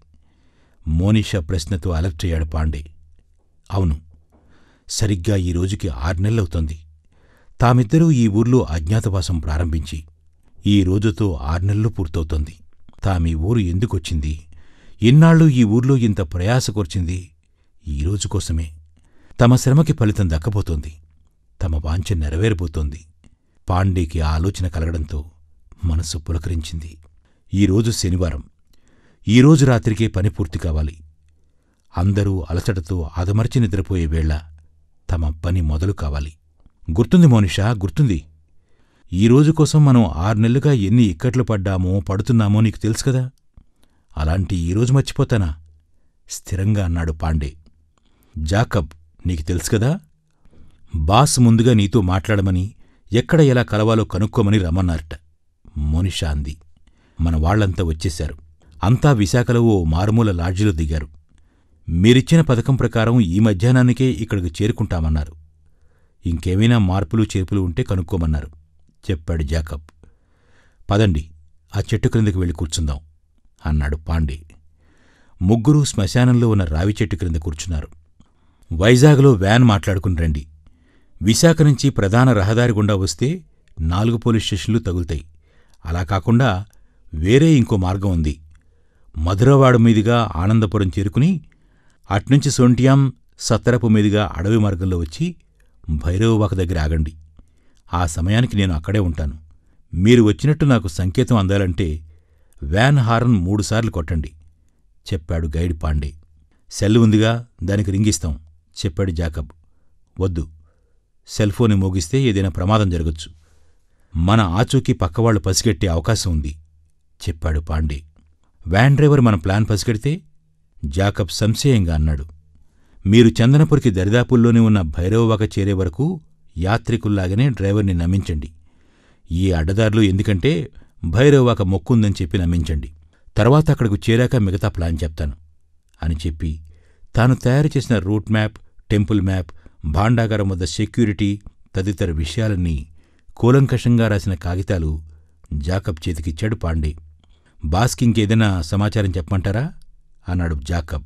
మోనిషా ప్రశ్నతో అలర్ట్ అయ్యాడు పాండే అవును సరిగ్గా ఈ రోజుకి ఆరు నెలలవుతోంది తామిద్దరూ ఈ ఊర్లో అజ్ఞాతవాసం ప్రారంభించి ఈ రోజుతో ఆరు నెలలు పూర్తవుతోంది తామీ ఊరు ఎందుకొచ్చింది ఇన్నాళ్ళు ఈ ఊర్లో ఇంత ప్రయాస కూర్చింది ఈ రోజు కోసమే తమ శ్రమకి ఫలితం దక్కబోతోంది తమ వాంఛ నెరవేరబోతోంది పాండేకి ఆ ఆలోచన కలగడంతో మనసు పులకరించింది ఈరోజు శనివారం ఈరోజు రాత్రికే పని పూర్తి కావాలి అందరూ అలసటతో ఆదమర్చి నిద్రపోయే వేళ తమ పని మొదలు కావాలి గుర్తుంది మోనిషా గుర్తుంది ఈ రోజు కోసం మనం ఆరు నెలలుగా ఎన్ని ఇక్కట్లు పడ్డామో పడుతున్నామో నీకు తెలుసు కదా అలాంటి ఈరోజు మర్చిపోతానా స్థిరంగా అన్నాడు పాండే జాకబ్ నీకు తెలుసు కదా బాస్ ముందుగా నీతో మాట్లాడమని ఎక్కడ ఎలా కలవాలో కనుక్కోమని రమ్మన్నారట మోనిషా అంది మన వాళ్లంతా వచ్చేశారు అంతా విశాఖలో ఓ మారుమూల లాడ్జిలో దిగారు మీరిచ్చిన పథకం ప్రకారం ఈ మధ్యాహ్నానికే ఇక్కడికి చేరుకుంటామన్నారు ఇంకేమైనా మార్పులు చేర్పులు ఉంటే కనుక్కోమన్నారు చెప్పాడు జాకబ్ పదండి ఆ చెట్టు క్రిందకి వెళ్ళి కూర్చుందాం అన్నాడు పాండే ముగ్గురూ శ్మశానంలో ఉన్న రావి చెట్టు క్రింద కూర్చున్నారు వైజాగ్లో వ్యాన్ మాట్లాడుకుని రండి విశాఖ నుంచి ప్రధాన రహదారి గుండా వస్తే నాలుగు పోలీస్ స్టేషన్లు తగులుతాయి అలా కాకుండా వేరే ఇంకో మార్గం ఉంది మధురవాడు మీదుగా ఆనందపురం చేరుకుని అట్నుంచి సొంటియాం సత్తరపు మీదుగా అడవి మార్గంలో వచ్చి భైరవవాక దగ్గర ఆగండి ఆ సమయానికి నేను అక్కడే ఉంటాను మీరు వచ్చినట్టు నాకు సంకేతం అందాలంటే వ్యాన్ హారన్ మూడుసార్లు కొట్టండి చెప్పాడు గైడ్ పాండే సెల్ ఉందిగా దానికి రింగిస్తాం చెప్పాడు జాకబ్ వద్దు సెల్ ఫోన్ మోగిస్తే ఏదైనా ప్రమాదం జరగచ్చు మన ఆచూకీ పక్కవాళ్లు పసిగట్టే అవకాశం ఉంది చెప్పాడు పాండే వ్యాన్ డ్రైవర్ మన ప్లాన్ పసిగడితే జాకబ్ సంశయంగా అన్నాడు మీరు చందనపురికి దరిదాపుల్లోనే ఉన్న భైరవవాక చేరే వరకు యాత్రికుల్లాగానే డ్రైవర్ని నమ్మించండి ఈ అడ్డదారులు ఎందుకంటే భైరవవాక మొక్కుందని చెప్పి నమ్మించండి తర్వాత అక్కడకు చేరాక మిగతా ప్లాన్ చెప్తాను అని చెప్పి తాను తయారు చేసిన రూట్ మ్యాప్ టెంపుల్ మ్యాప్ భాండాగారం వద్ద సెక్యూరిటీ తదితర విషయాలన్నీ కూలంకషంగా రాసిన కాగితాలు జాకబ్ చేతికిచ్చాడు పాండే బాస్కి ఇంకేదైనా సమాచారం చెప్పమంటారా అన్నాడు జాకబ్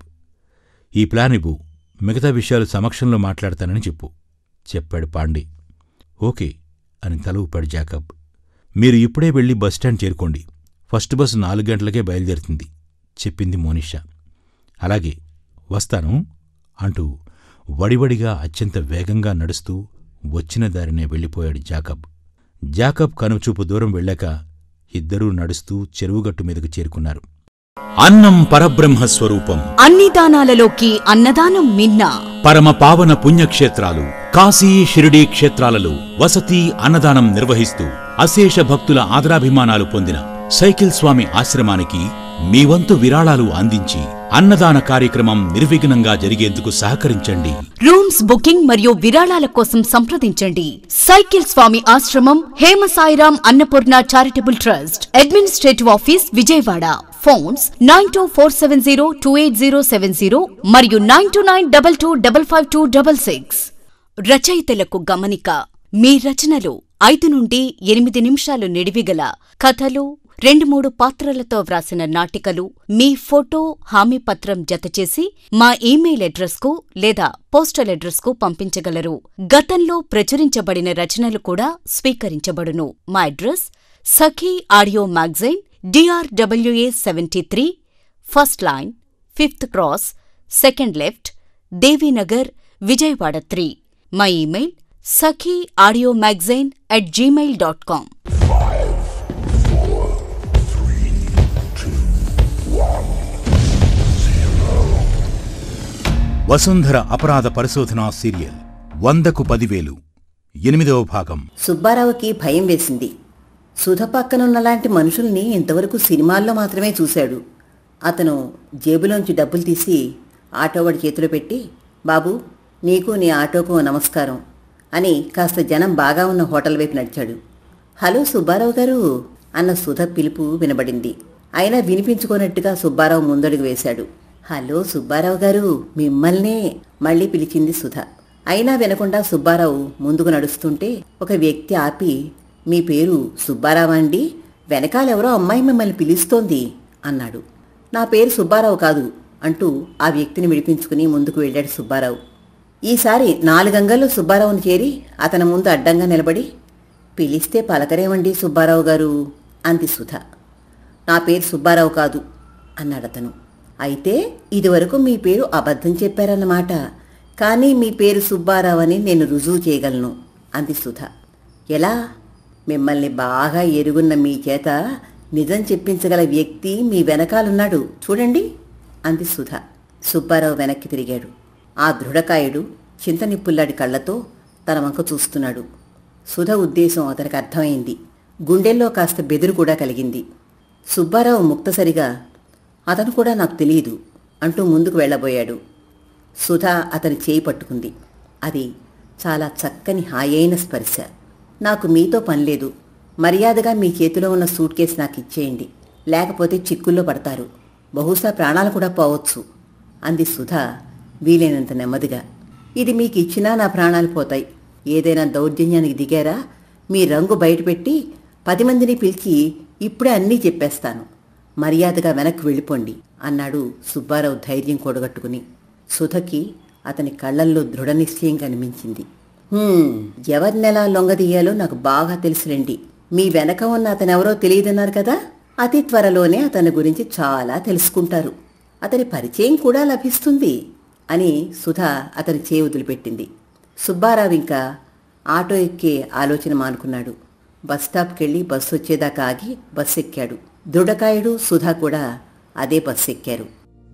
ఈ ప్లాన్ ఇవ్వు మిగతా విషయాలు సమక్షంలో మాట్లాడతానని చెప్పు చెప్పాడు పాండే ఓకే అని తల ఊపాడు జాకబ్ మీరు ఇప్పుడే వెళ్ళి బస్టాండ్ చేరుకోండి ఫస్ట్ బస్సు నాలుగు గంటలకే బయలుదేరుతుంది చెప్పింది మోనిషా అలాగే వస్తాను అంటూ వడివడిగా అత్యంత వేగంగా నడుస్తూ వచ్చిన దారినే వెళ్ళిపోయాడు జాకబ్ జాకబ్ కనుచూపు దూరం వెళ్ళాక ఇద్దరూ నడుస్తూ చెరువుగట్టు మీదకు చేరుకున్నారు అన్నం పరబ్రహ్మ స్వరూపం అన్ని దానాలలోకి అన్నదానం మిన్న పరమ పావన పుణ్యక్షేత్రాలు కాశీ షిరిడీ క్షేత్రాలలో వసతి అన్నదానం నిర్వహిస్తూ అశేష భక్తుల ఆదరాభిమానాలు పొందిన సైకిల్ స్వామి ఆశ్రమానికి మీ వంతు విరాళాలు అందించి అన్నదాన కార్యక్రమం నిర్విఘ్నంగా జరిగేందుకు సహకరించండి రూమ్స్ బుకింగ్ మరియు విరాళాల కోసం సంప్రదించండి సైకిల్ స్వామి ఆశ్రమం Hema Sairam Annapurna charitable trust administrative office Vijayawada phones nine two four seven zero two eight zero seven zero మరియు nine two nine double two double five two double six రచయితలకు గమనిక మీ రచనలు ఐదు నుండి ఎనిమిది నిమిషాలు నిడివిగల కథలు రెండు మూడు పాత్రలతో వ్రాసిన నాటికలు మీ ఫోటో హామీ పత్రం జతచేసి మా ఇమెయిల్ అడ్రస్కు లేదా పోస్టల్ అడ్రస్కు పంపించగలరు గతంలో ప్రచురించబడిన రచనలు కూడా స్వీకరించబడును మా address Sakhi audio magazine DRWA seventy three first line fifth cross second left Devinagar Vijayawada three మా email Sakhi audio magazine at Gmail dot com Vasundhara అపరాధ పరిశోధనా సీరియల్ వందకు పదివేలు ఎనిమిదవ భాగం సుబ్బారావుకి భయం వేసింది సుధ పక్కనున్నలాంటి మనుషుల్ని ఇంతవరకు సినిమాల్లో మాత్రమే చూశాడు అతను జేబులోంచి డబ్బులు తీసి ఆటోవాడి చేతిలో పెట్టి బాబు నీకు నీ ఆటోకు నమస్కారం అని కాస్త జనం బాగా ఉన్న హోటల్ వైపు నడిచాడు హలో సుబ్బారావు గారు అన్న సుధ పిలుపు వినబడింది అయినా వినిపించుకోనట్టుగా సుబ్బారావు ముందడుగు వేశాడు హలో సుబ్బారావు గారు మిమ్మల్నే మళ్ళీ పిలిచింది సుధ అయినా వినకుండా సుబ్బారావు ముందుకు నడుస్తుంటే ఒక వ్యక్తి ఆపి మీ పేరు సుబ్బారావు అండి వెనకాలెవరో అమ్మాయి మిమ్మల్ని పిలుస్తోంది అన్నాడు నా పేరు సుబ్బారావు కాదు అంటూ ఆ వ్యక్తిని విడిపించుకుని ముందుకు వెళ్ళాడు సుబ్బారావు ఈసారి నాలుగంగల్లో సుబ్బారావును చేరి అతని ముందు అడ్డంగా నిలబడి పిలిస్తే పలకరేమండి సుబ్బారావు గారు అంది సుధ నా పేరు సుబ్బారావు కాదు అన్నాడతను అయితే ఇదివరకు మీ పేరు అబద్ధం చెప్పారన్నమాట కానీ మీ పేరు సుబ్బారావు అని నేను రుజువు చేయగలను అంది సుధ ఎలా మిమ్మల్ని బాగా ఎరుగున్న మీ చేత నిజం చెప్పించగల వ్యక్తి మీ వెనకాలన్నాడు చూడండి అంది సుధ సుబ్బారావు వెనక్కి తిరిగాడు ఆ దృఢకాయుడు చింతనిప్పుల్లాడి కళ్ళతో తన వంక చూస్తున్నాడు సుధ ఉద్దేశం అతనికి అర్థమైంది గుండెల్లో కాస్త బెదురు కూడా కలిగింది సుబ్బారావు ముక్తసరిగా అతను కూడా నాకు తెలియదు అంటూ ముందుకు వెళ్ళబోయాడు సుధ అతని చేయి పట్టుకుంది అది చాలా చక్కని హాయైన స్పర్శ నాకు మీతో పనిలేదు మర్యాదగా మీ చేతిలో ఉన్న సూట్ కేసు నాకు ఇచ్చేయండి లేకపోతే చిక్కుల్లో పడతారు బహుశా ప్రాణాలు కూడా పోవచ్చు అంది సుధ వీలైనంత నెమ్మదిగా ఇది మీకు ఇచ్చినా నా ప్రాణాలు పోతాయి ఏదైనా దౌర్జన్యానికి దిగారా మీ రంగు బయటపెట్టి పది మందిని పిలిచి ఇప్పుడే అన్నీ చెప్పేస్తాను మర్యాదగా వెనక్కి వెళ్ళిపోండి అన్నాడు సుబ్బారావు ధైర్యం కూడగట్టుకుని సుధకి అతని కళ్ళల్లో దృఢ నిశ్చయం కనిపించింది "హ్మ్, ఎవరినెలా లొంగదీయాలో నాకు బాగా తెలుసులేండి మీ వెనక ఉన్న అతనెవరో తెలియదన్నారు కదా అతి త్వరలోనే అతని గురించి చాలా తెలుసుకుంటారు అతని పరిచయం కూడా లభిస్తుంది అని సుధా అతని చేయి వదిలిపెట్టింది సుబ్బారావు ఇంకా ఆటో ఎక్కే ఆలోచన మానుకున్నాడు బస్ స్టాప్కి వెళ్ళి బస్సు వచ్చేదాకా ఆగి బస్సు ఎక్కాడు దృఢకాయుడు సుధా కూడా అదే బస్సు ఎక్కారు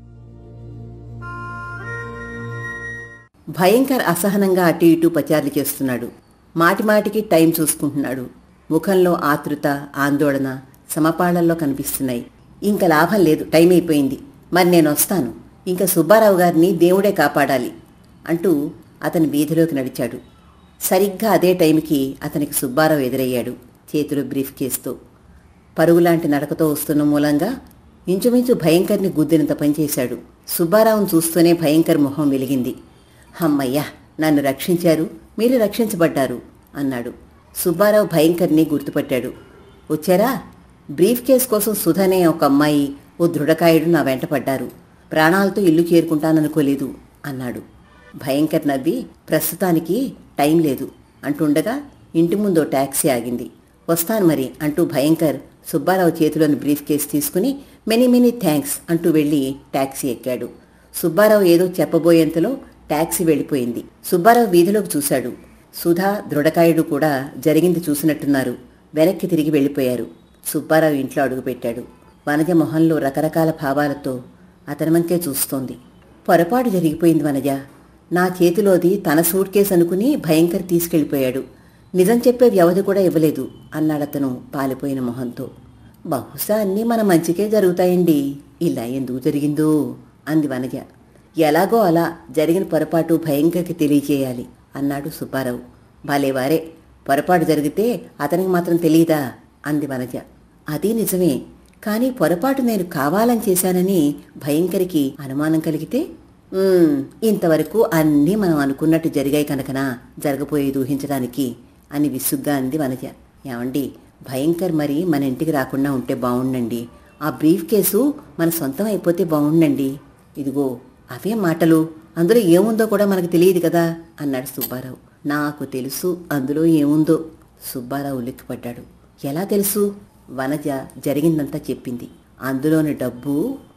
భయంకర్ అసహనంగా అటు ఇటు పచారులు చేస్తున్నాడు మాటిమాటికి టైం చూసుకుంటున్నాడు ముఖంలో ఆతృత ఆందోళన సమపాళల్లో కనిపిస్తున్నాయి ఇంకా లాభం లేదు టైం అయిపోయింది మరి నేను వస్తాను ఇంకా సుబ్బారావు గారిని దేవుడే కాపాడాలి అంటూ అతని వీధిలోకి నడిచాడు సరిగ్గా అదే టైంకి అతనికి సుబ్బారావు ఎదురయ్యాడు చేతిలో బ్రీఫ్ కేసుతో పరుగులాంటి నడకతో వస్తున్న మూలంగా ఇంచుమించు భయంకర్ని గుద్దినంత పనిచేశాడు సుబ్బారావును చూస్తూనే భయంకర్ మొహం వెలిగింది హమ్మయ్యా నన్ను రక్షించారు మీరు రక్షించబడ్డారు అన్నాడు సుబ్బారావు భయంకర్ని గుర్తుపట్టాడు వచ్చారా బ్రీఫ్ కేస్ కోసం సుధనే ఒక అమ్మాయి ఓ దృఢకాయుడు నా వెంట పడ్డారు ప్రాణాలతో ఇల్లు చేరుకుంటాననుకోలేదు అన్నాడు భయంకర్ నవ్వి ప్రస్తుతానికి టైం లేదు అంటుండగా ఇంటి ముందో టాక్సీ ఆగింది వస్తాను మరి అంటూ భయంకర్ సుబ్బారావు చేతిలోని బ్రీఫ్ కేస్ తీసుకుని మెనీ మెనీ థ్యాంక్స్ అంటూ వెళ్ళి టాక్సీ ఎక్కాడు సుబ్బారావు ఏదో చెప్పబోయేంతలో టాక్సీ వెళ్ళిపోయింది సుబ్బారావు వీధిలోకి చూశాడు సుధా దృఢకాయుడు కూడా జరిగింది చూసినట్టున్నారు వెనక్కి తిరిగి వెళ్ళిపోయారు సుబ్బారావు ఇంట్లో అడుగుపెట్టాడు వనజ మొహంలో రకరకాల భావాలతో అతని వంకే చూస్తోంది పొరపాటు జరిగిపోయింది వనజ నా చేతిలోది తన సూట్ కేసు అనుకుని భయంకర్ తీసుకెళ్ళిపోయాడు నిజం చెప్పే వ్యవధి కూడా ఇవ్వలేదు అన్నాడతను పాలిపోయిన మొహంతో బహుశా అన్నీ మన మంచికే జరుగుతాయండి ఇలా ఎందుకు జరిగిందో అంది వనజ ఎలాగో అలా జరిగిన పొరపాటు భయంకర్కి తెలియజేయాలి అన్నాడు సుబ్బారావు భలేవారే పొరపాటు జరిగితే అతనికి మాత్రం తెలియదా అంది వనజ అది నిజమే కానీ పొరపాటు నేను కావాలని చేశానని భయంకరికి అనుమానం కలిగితే "ఉమ్, ఇంతవరకు అన్నీ మనం అనుకున్నట్టు జరిగాయి కనుకనా జరగబోయేది ఊహించడానికి అని విసుగ్గా అంది వనజ ఏమండి భయంకర్ మరి మన ఇంటికి రాకుండా ఉంటే బాగుండండి ఆ బ్రీఫ్ కేసు మన సొంతం అయిపోతే బాగుండండి ఇదిగో అవే మాటలు అందులో ఏముందో కూడా మనకు తెలియదు కదా అన్నాడు సుబ్బారావు నాకు తెలుసు అందులో ఏముందో సుబ్బారావు ఉలిక్కిపడ్డాడు ఎలా తెలుసు వనజ జరిగిందంతా చెప్పింది అందులోని డబ్బు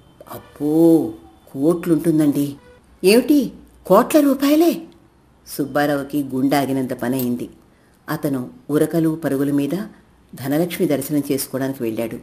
అబ్బో కోట్లుంటుందండి ఏమిటి కోట్ల రూపాయలే సుబ్బారావుకి గుండాగినంత పని అయింది అతను ఉరకలు పరుగుల మీద ధనలక్ష్మి దర్శనం చేసుకోవడానికి వెళ్ళాడు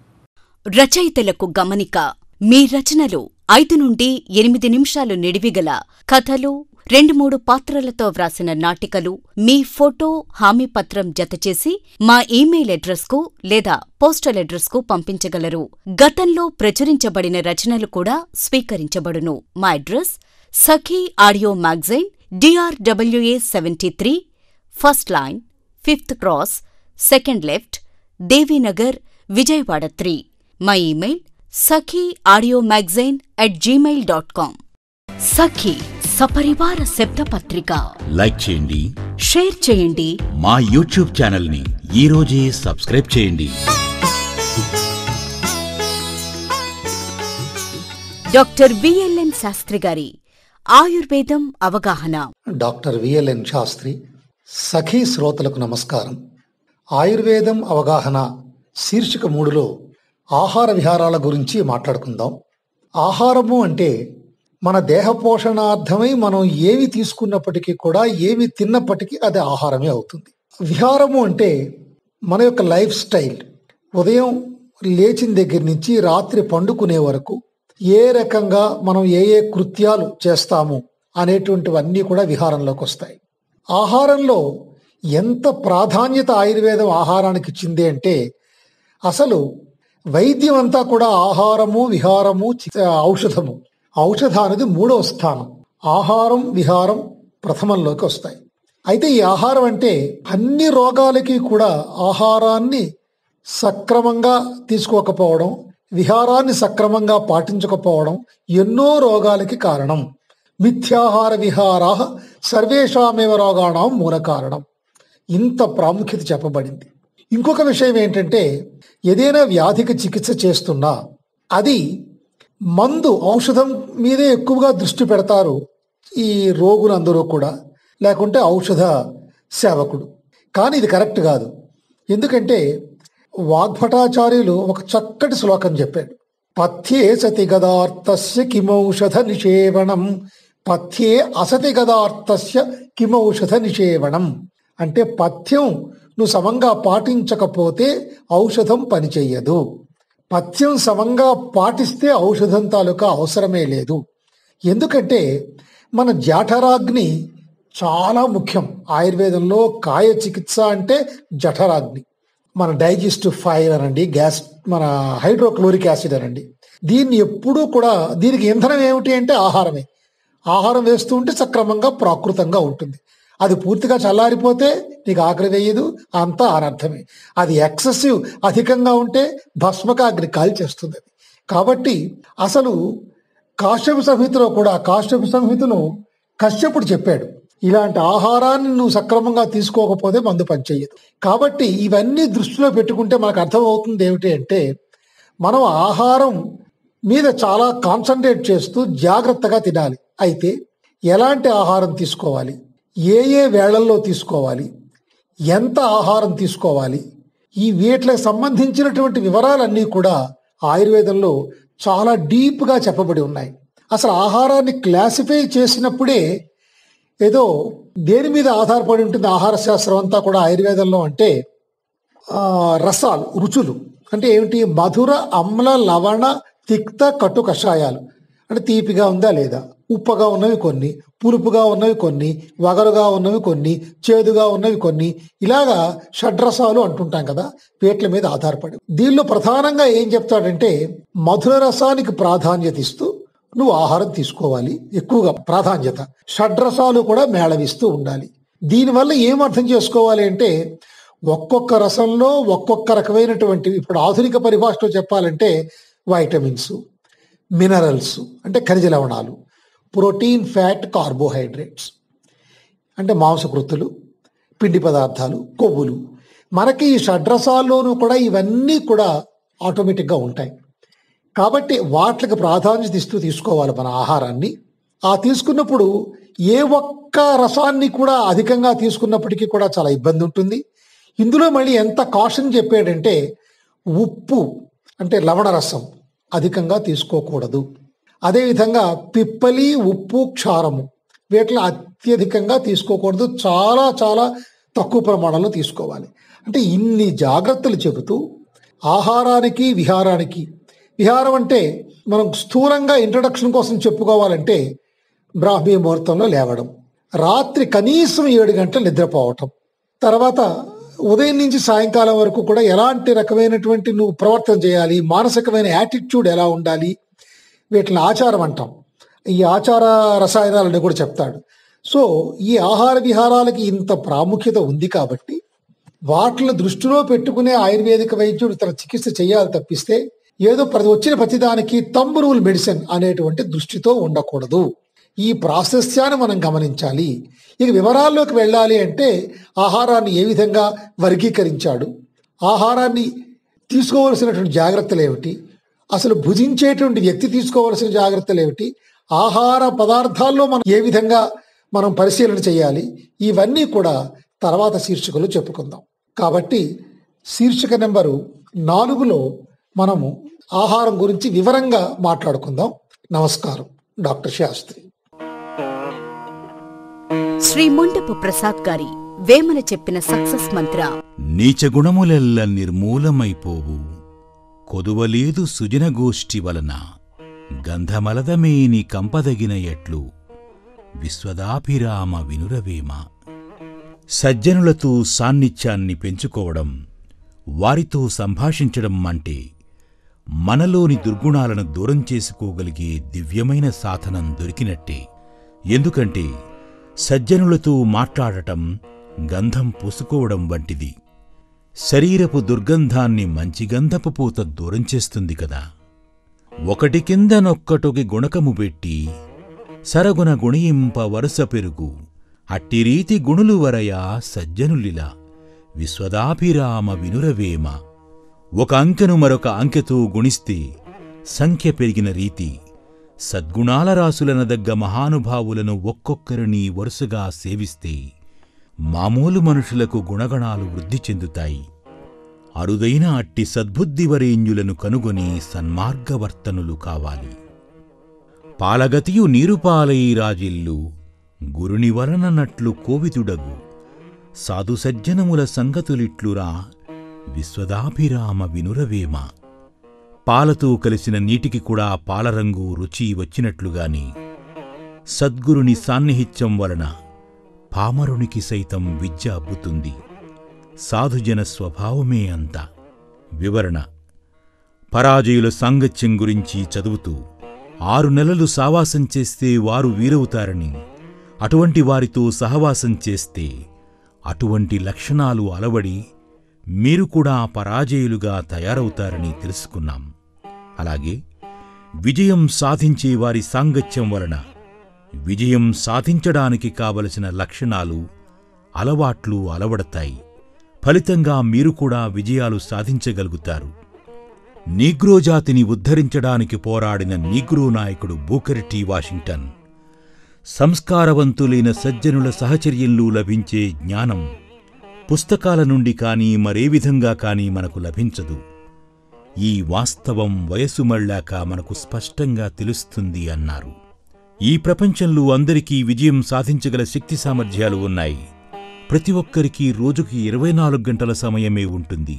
రచయితలకు గమనిక మీ రచనలు ఐదు నుండి ఎనిమిది నిమిషాలు నిడివిగల కథలు రెండు మూడు పాత్రలతో వ్రాసిన నాటికలు మీ ఫోటో హామీ పత్రం జతచేసి మా ఇమెయిల్ అడ్రస్కు లేదా పోస్టల్ అడ్రస్కు పంపించగలరు గతంలో ప్రచురించబడిన రచనలు కూడా స్వీకరించబడును మా address Sakhi audio magazine DRWA seventy three first line fifth cross second left Devinagar Vijayawada three మా email Sakhi audio magazine at Gmail dot com Sakhi సపరివార శబ్దపత్రిక లైక్ చేయండి షేర్ చేయండి మా యూట్యూబ్ ఛానల్ని ఈ రోజే సబ్స్క్రైబ్ చేయండి డాక్టర్ విఎల్ఎన్ శాస్త్రి గారి ఆయుర్వేదం అవగాహన డాక్టర్ విఎల్ఎన్ శాస్త్రి సఖీ శ్రోతలకు నమస్కారం ఆయుర్వేదం అవగాహన శీర్షిక మూడులో ఆహార విహారాల గురించి మాట్లాడుకుందాం ఆహారము అంటే మన దేహ పోషణార్థమై మనం ఏమి తీసుకున్నప్పటికీ కూడా ఏమి తిన్నప్పటికీ అది ఆహారమే అవుతుంది విహారము అంటే మన యొక్క లైఫ్ స్టైల్ ఉదయం లేచిన దగ్గర నుంచి రాత్రి పండుకునే వరకు ఏ రకంగా మనం ఏ ఏ కృత్యాలు చేస్తాము అనేటువంటివన్నీ కూడా విహారంలోకి వస్తాయి ఆహారంలో ఎంత ప్రాధాన్యత ఆయుర్వేదం ఆహారానికి ఇచ్చింది అంటే అసలు వైద్యం అంతా కూడా ఆహారము విహారము చి- ఔషధము ఔషధ అనేది మూడవ స్థానం ఆహారం విహారం ప్రథమంలోకి వస్తాయి అయితే ఈ ఆహారం అంటే అన్ని రోగాలకి కూడా ఆహారాన్ని సక్రమంగా తీసుకోకపోవడం విహారాన్ని సక్రమంగా పాటించకపోవడం ఎన్నో రోగాలకి కారణం మిథ్యాహార విహారా సర్వేషామేవ రోగాణం మూల కారణం ఇంత ప్రాముఖ్యత చెప్పబడింది ఇంకొక విషయం ఏంటంటే ఏదైనా వ్యాధికి చికిత్స చేస్తున్నా అది మందు ఔషధం మీదే ఎక్కువగా దృష్టి పెడతారు ఈ రోగులందరూ కూడా లేకుంటే ఔషధ సేవకుడు కానీ ఇది కరెక్ట్ కాదు ఎందుకంటే వాగ్భటాచార్యులు ఒక చక్కటి శ్లోకం చెప్పాడు పథ్యే సతి గదార్థస్య కిమౌషధ నిషేవణం పథ్యే అసతి గదార్థస్య కిమౌషధ నిషేవణం అంటే పథ్యం నువ్వు సమంగా పాటించకపోతే ఔషధం పనిచేయదు పథ్యం సమంగా పాటిస్తే ఔషధం తాలూకా అవసరమే లేదు ఎందుకంటే మన జఠరాగ్ని చాలా ముఖ్యం ఆయుర్వేదంలో కాయ చికిత్స అంటే జఠరాగ్ని మన డైజెస్టివ్ ఫైర్ అనండి గ్యాస్ మన హైడ్రోక్లోరిక్ యాసిడ్ అనండి దీన్ని ఎప్పుడూ కూడా దీనికి ఇంధనం ఏమిటి అంటే ఆహారమే ఆహారం వేస్తూ ఉంటే సక్రమంగా ప్రాకృతంగా ఉంటుంది అది పూర్తిగా చల్లారిపోతే నీకు ఆకలి వేయదు అంతా అనర్థమే అది ఎక్సెసివ్ అధికంగా ఉంటే భస్మకాగ్ని కాల్చేస్తుంది అది కాబట్టి అసలు కాశ్యప సంహితలో కూడా కాశ్యప సంహితలో కశ్యపుడు చెప్పాడు ఇలాంటి ఆహారాన్ని నువ్వు సక్రమంగా తీసుకోకపోతే మందు పనిచేయదు కాబట్టి ఇవన్నీ దృష్టిలో పెట్టుకుంటే మనకు అర్థమవుతుంది ఏమిటి అంటే మనం ఆహారం మీద చాలా కాన్సన్ట్రేట్ చేస్తూ జాగ్రత్తగా తినాలి అయితే ఎలాంటి ఆహారం తీసుకోవాలి ఏ ఏ వేళల్లో తీసుకోవాలి ఎంత ఆహారం తీసుకోవాలి ఈ వీటికి సంబంధించినటువంటి వివరాలన్నీ కూడా ఆయుర్వేదంలో చాలా డీప్గా చెప్పబడి ఉన్నాయి అసలు ఆహారాన్ని క్లాసిఫై చేసినప్పుడే ఏదో దేని మీద ఆధారపడి ఉంటుంది ఆహార శాస్త్రం అంతా కూడా ఆయుర్వేదంలో అంటే ఆ, రసాలు రుచులు అంటే ఏమిటి మధుర అమ్ల లవణ తిక్త కట్టు కషాయాలు అంటే తీపిగా ఉందా లేదా ఉప్పగా ఉన్నవి కొన్ని పులుపుగా ఉన్నవి కొన్ని వగరుగా ఉన్నవి కొన్ని చేదుగా ఉన్నవి కొన్ని ఇలాగా షడ్రసాలు అంటుంటాం కదా వీటి మీద ఆధారపడి దీనిలో ప్రధానంగా ఏం చెప్తాడంటే మధుర రసానికి ప్రాధాన్యత ఇస్తూ నువ్వు ఆహారం తీసుకోవాలి ఎక్కువగా ప్రాధాన్యత షడ్రసాలు కూడా మేళవిస్తూ ఉండాలి దీనివల్ల ఏం అర్థం చేసుకోవాలి అంటే ఒక్కొక్క రసంలో ఒక్కొక్క రకమైనటువంటి ఇప్పుడు ఆధునిక పరిభాషలో చెప్పాలంటే వైటమిన్స్ మినరల్స్ అంటే ఖనిజ లవణాలు ప్రోటీన్ ఫ్యాట్ కార్బోహైడ్రేట్స్ అంటే మాంసకృతులు పిండి పదార్థాలు కొవ్వులు మనకి ఈ షడ్రసాల్లోనూ కూడా ఇవన్నీ కూడా ఆటోమేటిక్గా ఉంటాయి కాబట్టి వాటికి ప్రాధాన్యత ఇస్తూ తీసుకోవాలి మన ఆహారాన్ని ఆ తీసుకున్నప్పుడు ఏ ఒక్క రసాన్ని కూడా అధికంగా తీసుకున్నప్పటికీ కూడా చాలా ఇబ్బంది ఉంటుంది ఇందులో మళ్ళీ ఎంత కాషన్ చెప్పాడంటే ఉప్పు అంటే లవణ రసం అధికంగా తీసుకోకూడదు అదేవిధంగా పిప్పలి ఉప్పు క్షారము వీటిలో అత్యధికంగా తీసుకోకూడదు చాలా చాలా తక్కువ ప్రమాణంలో తీసుకోవాలి అంటే ఇన్ని జాగ్రత్తలు చెబుతూ ఆహారానికి విహారానికి విహారం అంటే మనం స్థూలంగా ఇంట్రడక్షన్ కోసం చెప్పుకోవాలంటే బ్రాహ్మీ ముహూర్తంలో లేవడం రాత్రి కనీసం ఏడు గంటలు నిద్రపోవటం తర్వాత ఉదయం నుంచి సాయంకాలం వరకు కూడా ఎలాంటి రకమైనటువంటి నువ్వు ప్రవర్తన చేయాలి మానసికమైన యాటిట్యూడ్ ఎలా ఉండాలి వీటిని ఆచారం అంటాం ఈ ఆచార రసాయనాలని కూడా చెప్తాడు సో ఈ ఆహార విహారాలకి ఇంత ప్రాముఖ్యత ఉంది కాబట్టి వాటిని దృష్టిలో పెట్టుకునే ఆయుర్వేదిక వైద్యుడు తన చికిత్స చేయాలి తప్పిస్తే ఏదో ప్రతి వచ్చిన ప్రతిదానికి తంబు రూల్ మెడిసిన్ అనేటువంటి దృష్టితో ఉండకూడదు ఈ ప్రాశస్యాన్ని మనం గమనించాలి ఇక వివరాల్లోకి వెళ్ళాలి అంటే ఆహారాన్ని ఏ విధంగా వర్గీకరించాడు ఆహారాన్ని తీసుకోవలసినటువంటి జాగ్రత్తలు ఏమిటి అసలు భుజించేటువంటి వ్యక్తి తీసుకోవలసిన జాగ్రత్తలు ఏమిటి ఆహార పదార్థాల్లో మనం ఏ విధంగా మనం పరిశీలన చేయాలి ఇవన్నీ కూడా తర్వాత శీర్షికలు చెప్పుకుందాం కాబట్టి శీర్షిక నెంబరు నాలుగులో మనము ఆహారం గురించి వివరంగా మాట్లాడుకుందాం నమస్కారం డాక్టర్ శాస్త్రి శ్రీ మొండపు ప్రసాద్ గారి వేమన చెప్పిన సక్సెస్ మంత్ర నీచగుణములెల్ల నిర్మూలమైపోవు కొదువలేదు సుజనగోష్ఠి వలన గంధమలదమేని కంపదగిన ఎట్లు విశ్వదాభిరామ వినురవేమ సజ్జనులతో సాన్నిధ్యాన్ని పెంచుకోవడం వారితో సంభాషించడం అంటే మనలోని దుర్గుణాలను దూరం చేసుకోగలిగే దివ్యమైన సాధనం దొరికినట్టే ఎందుకంటే సజ్జనులతో మాట్లాడటం గంధం పూసుకోవడం వంటిది శరీరపు దుర్గంధాన్ని మంచి గంధపు పూత దూరం చేస్తుంది కదా ఒకటి కిందనొక్కటొకి గుణకము పెట్టి సరగున గుణయింప వరుస పెరుగు అట్టిరీతి గుణులు వరయా సజ్జనులిలా విశ్వదాభిరామ వినురవేమ ఒక అంకెను మరొక అంకెతో గుణిస్తే సంఖ్య పెరిగిన రీతి సద్గుణాల రాసులనదగ్గ మహానుభావులను ఒక్కొక్కరిని వరుసగా సేవిస్తే మామూలు మనుషులకు గుణగణాలు వృద్ధి చెందుతాయి అరుదైన అట్టి సద్బుద్ధివరేణ్యులను కనుగొని సన్మార్గవర్తనులు కావాలి పాలగతియు నీరుపాలై రాజిల్లు గురుని వలననట్లు కోవితుడగు సాధు సజ్జనముల సంగతులిట్లురా విశ్వదాభిరామ వినురవేమ పాలతో కలిసిన నీటికి కూడా పాలరంగు రుచి వచ్చినట్లుగాని సద్గురుని సాన్నిహిత్యం వలన పామరునికి సైతం విద్య అబ్బుతుంది సాధుజన స్వభావమే అంత వివరణ పరాజయుల సాంగత్యం గురించి చదువుతూ ఆరు నెలలు సావాసం చేస్తే వారు వీరవుతారని అటువంటి వారితో సహవాసం చేస్తే అటువంటి లక్షణాలు అలవడి మీరు కూడా పరాజయులుగా తయారవుతారని తెలుసుకున్నాం అలాగే విజయం సాధించే వారి సాంగత్యం వలన విజయం సాధించడానికి కావలసిన లక్షణాలు అలవాట్లు అలవడతాయి ఫలితంగా మీరు కూడా విజయాలు సాధించగలుగుతారు నీగ్రో జాతిని ఉద్ధరించడానికి పోరాడిన నీగ్రో నాయకుడు బూకర్ టీ వాషింగ్టన్ సంస్కారవంతులైన సజ్జనుల సహచర్యంలో లభించే జ్ఞానం పుస్తకాల నుండి కానీ మరే విధంగా కానీ మనకు లభించదు ఈ వాస్తవం వయసు మళ్ళాక మనకు స్పష్టంగా తెలుస్తుంది అన్నారు ఈ ప్రపంచంలో అందరికీ విజయం సాధించగల శక్తి సామర్థ్యాలు ఉన్నాయి ప్రతి ఒక్కరికి రోజుకి ఇరవై నాలుగు గంటల సమయమే ఉంటుంది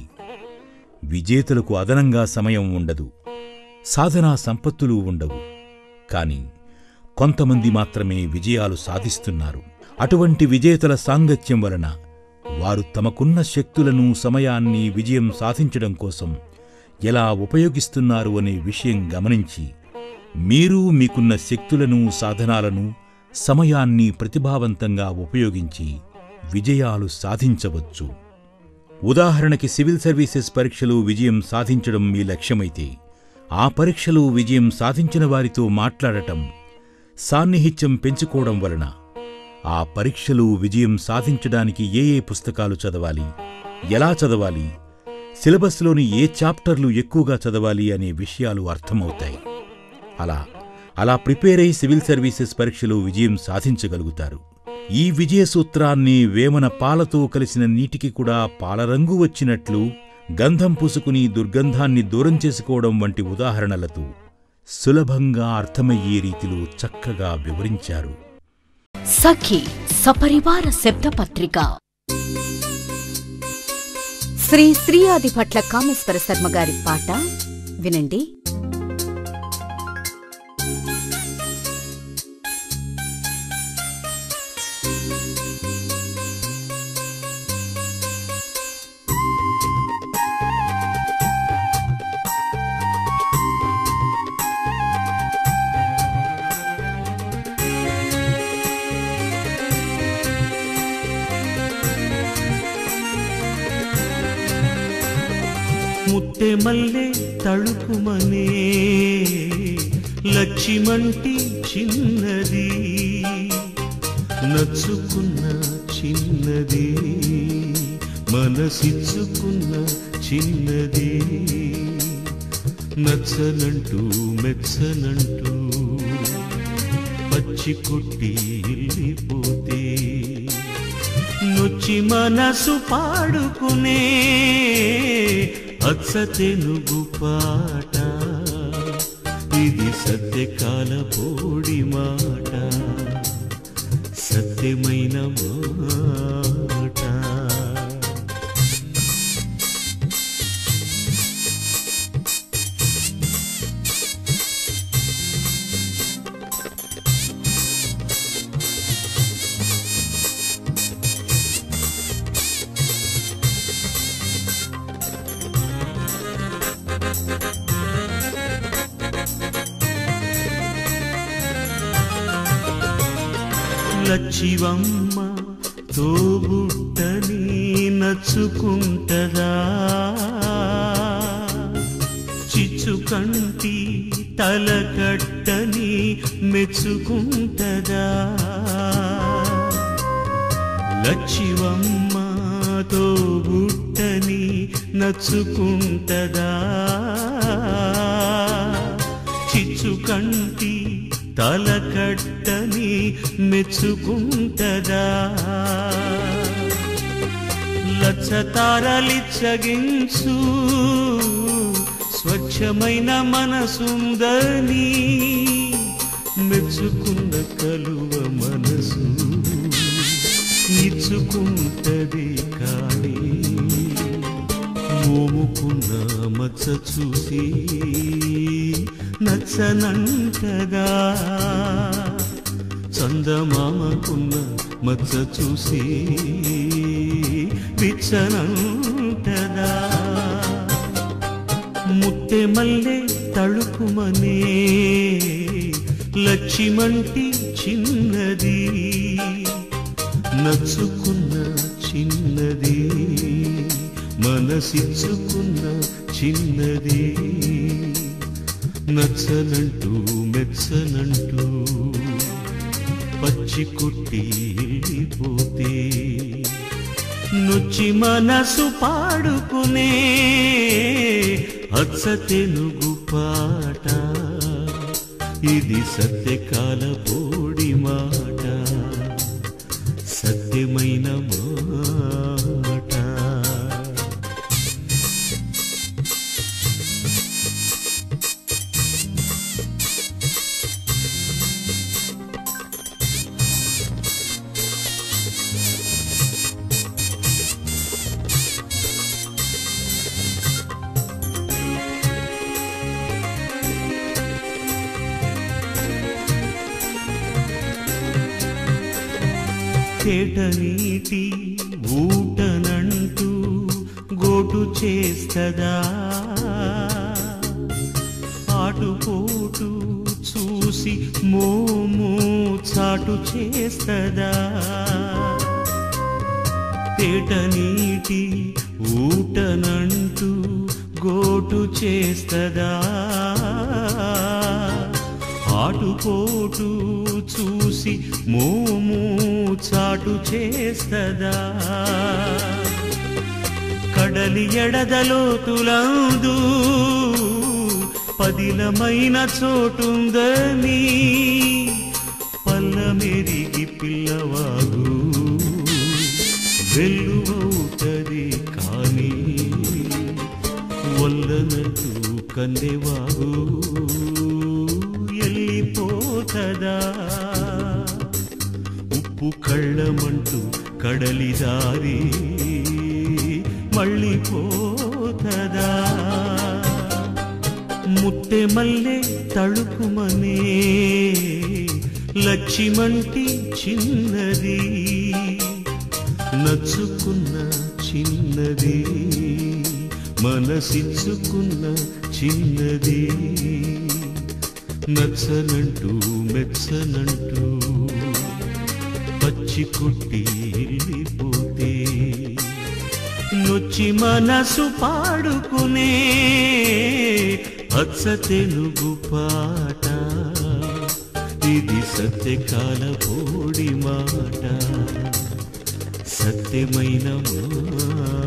విజేతలకు అదనంగా సమయం ఉండదు సాధనా సంపత్తులు ఉండవు కాని కొంతమంది మాత్రమే విజయాలు సాధిస్తున్నారు అటువంటి విజేతల సాంగత్యం వలన వారు తమకున్న శక్తులను సమయాన్ని విజయం సాధించడం కోసం ఎలా ఉపయోగిస్తున్నారు అనే విషయం గమనించి మీరు మీకున్న శక్తులను సాధనాలను సమయాన్ని ప్రతిభావంతంగా ఉపయోగించి విజయాలు సాధించవచ్చు ఉదాహరణకి సివిల్ సర్వీసెస్ పరీక్షలో విజయం సాధించడం మీ లక్ష్యమైతే ఆ పరీక్షలో విజయం సాధించిన వారితో మాట్లాడటం సాన్నిహిత్యం పెంచుకోవడం వలన ఆ పరీక్షలో విజయం సాధించడానికి ఏ ఏ పుస్తకాలు చదవాలి ఎలా చదవాలి సిలబస్లోని ఏ చాప్టర్లు ఎక్కువగా చదవాలి అనే విషయాలు అర్థమవుతాయి అలా అలా ప్రిపేర్ అయి సివిల్ సర్వీసెస్ పరీక్షలో విజయం సాధించగలుగుతారు ఈ విజయ సూత్రాన్ని వేమన పాలతో కలిసిన నీటికి కూడా పాలరంగు వచ్చినట్లు గంధం పూసుకుని దుర్గంధాన్ని దూరం చేసుకోవడం వంటి ఉదాహరణలతో సులభంగా అర్థమయ్యే రీతిలో చక్కగా వివరించారు సఖి సపరివార శబ్దపత్రిక శ్రీ శ్రీయాది భట్ల కామేశ్వర శర్మ గారి పాట వినండి ముట్టె మల్లె తళుకుమనే లచ్చిమంటి చిన్నది నచ్చుకున్న చిన్నది మనసిచ్చుకున్న చిన్నది నచ్చనంటూ మెచ్చనంటూ పచ్చి కొట్టి వెళ్ళిపోతే నొచ్చి మనసు పాడుకునే అచ్చ తెనుగు పాట ఇది సత్యకాల పోడి మాట సత్యమైన మాట లచ్చివమ్మ తోబుట్టని నచ్చుకుంటదా చిచ్చుకంటి తలకట్టని మెచ్చుకుంటదా లచ్చివమ్మ తోబుట్టని నచ్చుకుంటదా చిచ్చుకంటి తలకట్టని మెచ్చుకుంటదా రచ్చతారలిచ్చగించు స్వచ్ఛమైన మనసుందని మెచ్చుకున్న కలువ మనసు ఇచ్చుకుంటది కానీ మోముకున్న మచ్చ చూసి నచ్చనంటగా చందమామకున్న మచ్చ చూసి పిచ్చనంటదా ముత్తె మల్లె తళుకుమనే లచ్చిమంటి చిన్నది నచ్చుకున్న చిన్నది మనసిచ్చుకున్న చిన్నది నచ్చనంటూ మెచ్చనంటూ పచ్చి కుట్టి వెళ్ళిపోతే నొచ్చి మనసు పాడుకునే అచ్చ తెనుగు పాట ఇది సత్యకాల పోడి మాట సత్యమైన మాట తేట నీటి ఊటనంటూ గోటు చేస్తదా ఆటుపోటు చూసి మోము చాటు చేస్తదా తేట నీటి ఊటనంటూ గోటు చేస్తదా ఆటుపోటు చూసి మోము చాటు చేస్తదా కడలి ఎడదలోతులందు పదిలమైన చోటుందని పల్లమెరిగి పిల్లవాగు వెల్లువవుతది కానీ వల్లనట్టు కందెవాగు ఎల్లిపోతదా ఉప్పు కళ్ళమంటూ కడలి దారి మళ్ళీ పోతదా ముత్తె మల్లె తళుకుమనే లచ్చిమంటి చిన్నది నచ్చుకున్న చిన్నది మనసిచ్చుకున్న చిన్నది నచ్చనంటూ మెచ్చనంటూ పచ్చి కుట్టి వెళ్ళిపోతే నొచ్చి మనసు పాడుకునే అచ్చ తెలుగు పాట ఇది సత్యకాల పోడి మాట సత్యమైన మాట